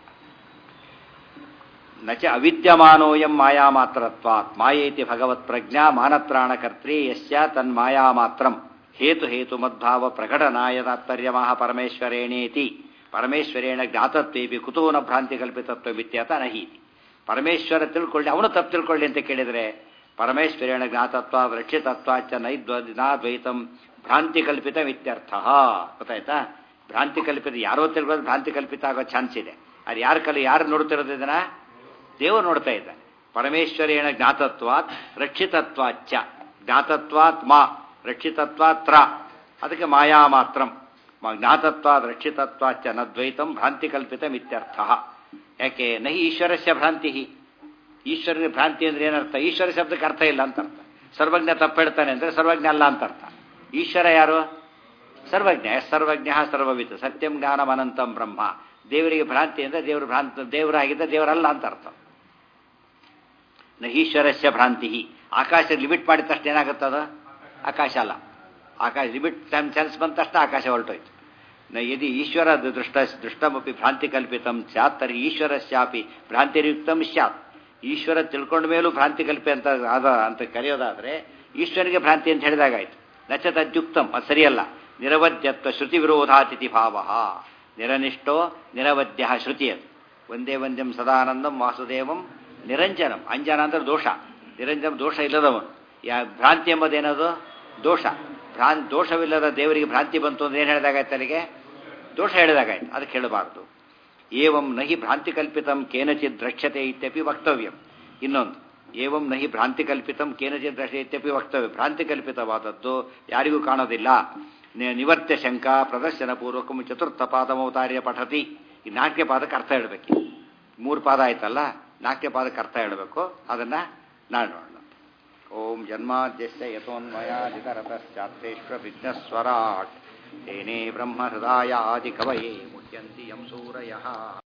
ನಚ ಅವಿದ್ಯಮಾನೋಯಂ ಮಾಯಾ ಮಾತ್ರತ್ವಾತ್ ಮಾಯೇತಿ ಭಗವತ್ ಪ್ರಜ್ಞಾ ಮಾನತ್ರಾಣಕರ್ತ್ರಿ ಯಸ್ಯ ತನ್ಮಾಯಾ ಮಾತ್ರಂ ಹೇತು ಹೇತು ಮದ್ಭಾವ ಪ್ರಕಟನಾಯ ತಾತ್ಪರ್ಯಮಃ ಪರಮೇಶ್ವರೇಣೇತಿ ಪರಮೇಶ್ವರೇಣ ಜ್ಞಾತತ್ವೇಪಿ ಕುತೂನ ಭ್ರಾಂತಿ ಕಲ್ಪಿತತ್ವ ವಿತ್ಯತ ನಹೀತಿ ಪರಮೇಶ್ವರ ತಿಳ್ಕೊಳ್ಳಿ ಅವನು ತಪ್ಪು ತಿಳ್ಕೊಳ್ಳಿ ಅಂತ ಕೇಳಿದರೆ ಪರಮೇಶ್ವರೇಣ ಜ್ಞಾತತ್ವ ರಕ್ಷಿತತ್ವ ಚ ನೈದ್ವೈತಂ ಭ್ರಾಂತಿ ಕಲ್ಪಿತ ಇತ್ಯರ್ಥ ಗೊತ್ತಾಯ್ತಾ ಭ್ರಾಂತಿ ಕಲ್ಪಿತ ಯಾರೋ ತಿಳ್ಕೊಳ್ಳೋದು ಭ್ರಾಂತಿ ಕಲ್ಪಿತ ಆಗೋ ಚಾನ್ಸ್ ಇದೆ ಅದು ಯಾರು ಕಲಿ ಯಾರು ನೋಡ್ತಿರೋದು ಇದನ್ನ ದೇವರು ನೋಡ್ತಾ ಇದ್ದಾನೆ ಪರಮೇಶ್ವರೇಣ ಜ್ಞಾತತ್ವಾತ್ ರಕ್ಷಿತತ್ವಾಚ್ಚ ಜ್ಞಾತತ್ವಾತ್ ಮಾ ರಕ್ಷಿತತ್ವಾತ್ ತ್ರ ಅದಕ್ಕೆ ಮಾಯಾ ಮಾತ್ರಂ ಜ್ಞಾತತ್ವಾದ್ ರಕ್ಷಿತತ್ವಾಚ್ಚ ನದ್ವೈತಂ ಭ್ರಾಂತಿ ಕಲ್ಪಿತ ಇತ್ಯರ್ಥ ಯಾಕೆ ನಹಿ ಈಶ್ವರಸ್ಯ ಭ್ರಾಂತಿ ಈಶ್ವರನ ಭ್ರಾಂತಿ ಅಂದ್ರೆ ಏನರ್ಥ ಈಶ್ವರ ಶಬ್ದಕ್ಕೆ ಅರ್ಥ ಇಲ್ಲ ಅಂತ ಅರ್ಥ ಸರ್ವಜ್ಞ ತಪ್ಪು ಹೇಳ್ತಾನೆ ಅಂದ್ರೆ ಸರ್ವಜ್ಞ ಅಲ್ಲ ಅಂತ ಅರ್ಥ ಈಶ್ವರ ಯಾರು ಸರ್ವಜ್ಞ ಸರ್ವಜ್ಞ ಸರ್ವವಿತ್ ಸತ್ಯಂ ಜ್ಞಾನಂ ಅನಂತಂ ಬ್ರಹ್ಮ ದೇವರಿಗೆ ಭ್ರಾಂತಿ ಅಂದ್ರೆ ದೇವರು ಭ್ರಾಂತ ದೇವರಾಗಿದ್ದ ದೇವರಲ್ಲ ಅಂತ ಅರ್ಥ ನ ಈಶ್ವರಸ್ಯ ಭ್ರಾಂತಿ ಆಕಾಶ ಲಿಮಿಟ್ ಮಾಡಿದ ತಕ್ಷಣ ಏನಾಗುತ್ತದ ಆಕಾಶ ಅಲ್ಲ ಆಕಾಶ ಲಿಮಿಟ್ ಟೈಮ್ ಚಾನ್ಸ್ ಬಂದ ತಕ್ಷಣ ಆಕಾಶ ಹೊರಟೋಯ್ತು ನ ಯದಿ ಈಶ್ವರ ದೃಷ್ಟ ದೃಷ್ಟಮಪಿ ಭ್ರಾಂತಿ ಕಲ್ಪಿತಂ ಸ್ಯಾತ್ ತರ್हि ಈಶ್ವರಸ್ಯಾಪಿ ಭ್ರಾಂತಿಯುಕ್ತಂ ಸ್ಯಾತ್ ಈಶ್ವರ ತಿಳ್ಕೊಂಡ ಮೇಲೂ ಭ್ರಾಂತಿ ಕಲ್ಪಿ ಅಂತ ಆದ ಅಂತ ಕರೆಯೋದಾದ್ರೆ ಈಶ್ವರನಿಗೆ ಭ್ರಾಂತಿ ಅಂತ ಹೇಳಿದಾಗಾಯ್ತು ನಚ ತದ್ಯುಕ್ತಂ ಅದು ಸರಿಯಲ್ಲ ನಿರವದ್ಯತ್ವ ಶ್ರುತಿ ವಿರೋಧಾತಿಥಿ ಭಾವ ನಿರನಿಷ್ಠೋ ನಿರವದ್ಯ ಶ್ರುತಿ ಅದು ಒಂದೇ ಒಂದೆಂ ಸದಾನಂದಂ ವಾಸುದೇವಂ ನಿರಂಜನಂ ಅಂಜನ ಅಂದ್ರೆ ದೋಷ ನಿರಂಜನ ದೋಷ ಇಲ್ಲದವನು ಯಾ ಭ್ರಾಂತಿ ಎಂಬುದೇನದು ದೋಷ ಭ್ರಾನ್ ದೋಷವಿಲ್ಲದ ದೇವರಿಗೆ ಭ್ರಾಂತಿ ಬಂತು ಅಂದ್ರೆ ಏನು ಹೇಳಿದಾಗಾಯ್ತು ಅಲ್ಲಿಗೆ ದೋಷ ಹೇಳಿದಾಗಾಯ್ತು ಅದಕ್ಕೆ ಹೇಳಬಾರ್ದು ಏವಂ ನಹಿ ಭ್ರಾಂತಿ ಕಲ್ಪಿತಂ ಕೇನಚಿತ್ ದ್ರಕ್ಷ್ಯತೆ ಇತ್ಯಪಿ ವಕ್ತವ್ಯಂ ಇನ್ನೊಂದು ಏವಂ ನಹಿ ಭ್ರಾಂತಿ ಕಲ್ಪಿತಂ ಕೇನಚಿತ್ ದ್ರಕ್ಷ್ಯ ಇತ್ಯಪಿ ವಕ್ತವ್ಯ ಭ್ರಾಂತಿ ಕಲ್ಪಿತವಾದದ್ದು ಯಾರಿಗೂ ಕಾಣೋದಿಲ್ಲ ನಿ- ನಿವರ್ತ್ಯ ಶಂಕ ಪ್ರದರ್ಶನ ಪೂರ್ವಕ ಚತುರ್ಥ ಪಾದಮವತಾರ್ಯ ಪಠತಿ ಈ ನಾಲ್ಕನೇ ಪಾದಕ್ಕೆ ಅರ್ಥ ಹೇಳಬೇಕು ಮೂರು ಪಾದ ಆಯ್ತಲ್ಲ ನಾಲ್ಕನೇ ಪಾದಕ್ಕೆ ಅರ್ಥ ಹೇಳಬೇಕು ಅದನ್ನ ನಾಳೆ ನೋಡೋಣ ಓಂ ಜನ್ಮಾದ್ಯಸ್ಯ ಯಥೋನ್ಮಯಾದಿತರತಶ್ಚಾತ್ರೇಶ್ವ ವಿಘ್ನಸ್ವರಾಟ್ ತೇನೇ ಬ್ರಹ್ಮ ಹೃದಯ ಆದಿ ಕವಯೇ ಮುಹ್ಯಂತಿ ಯಂ ಸೂರಯಃ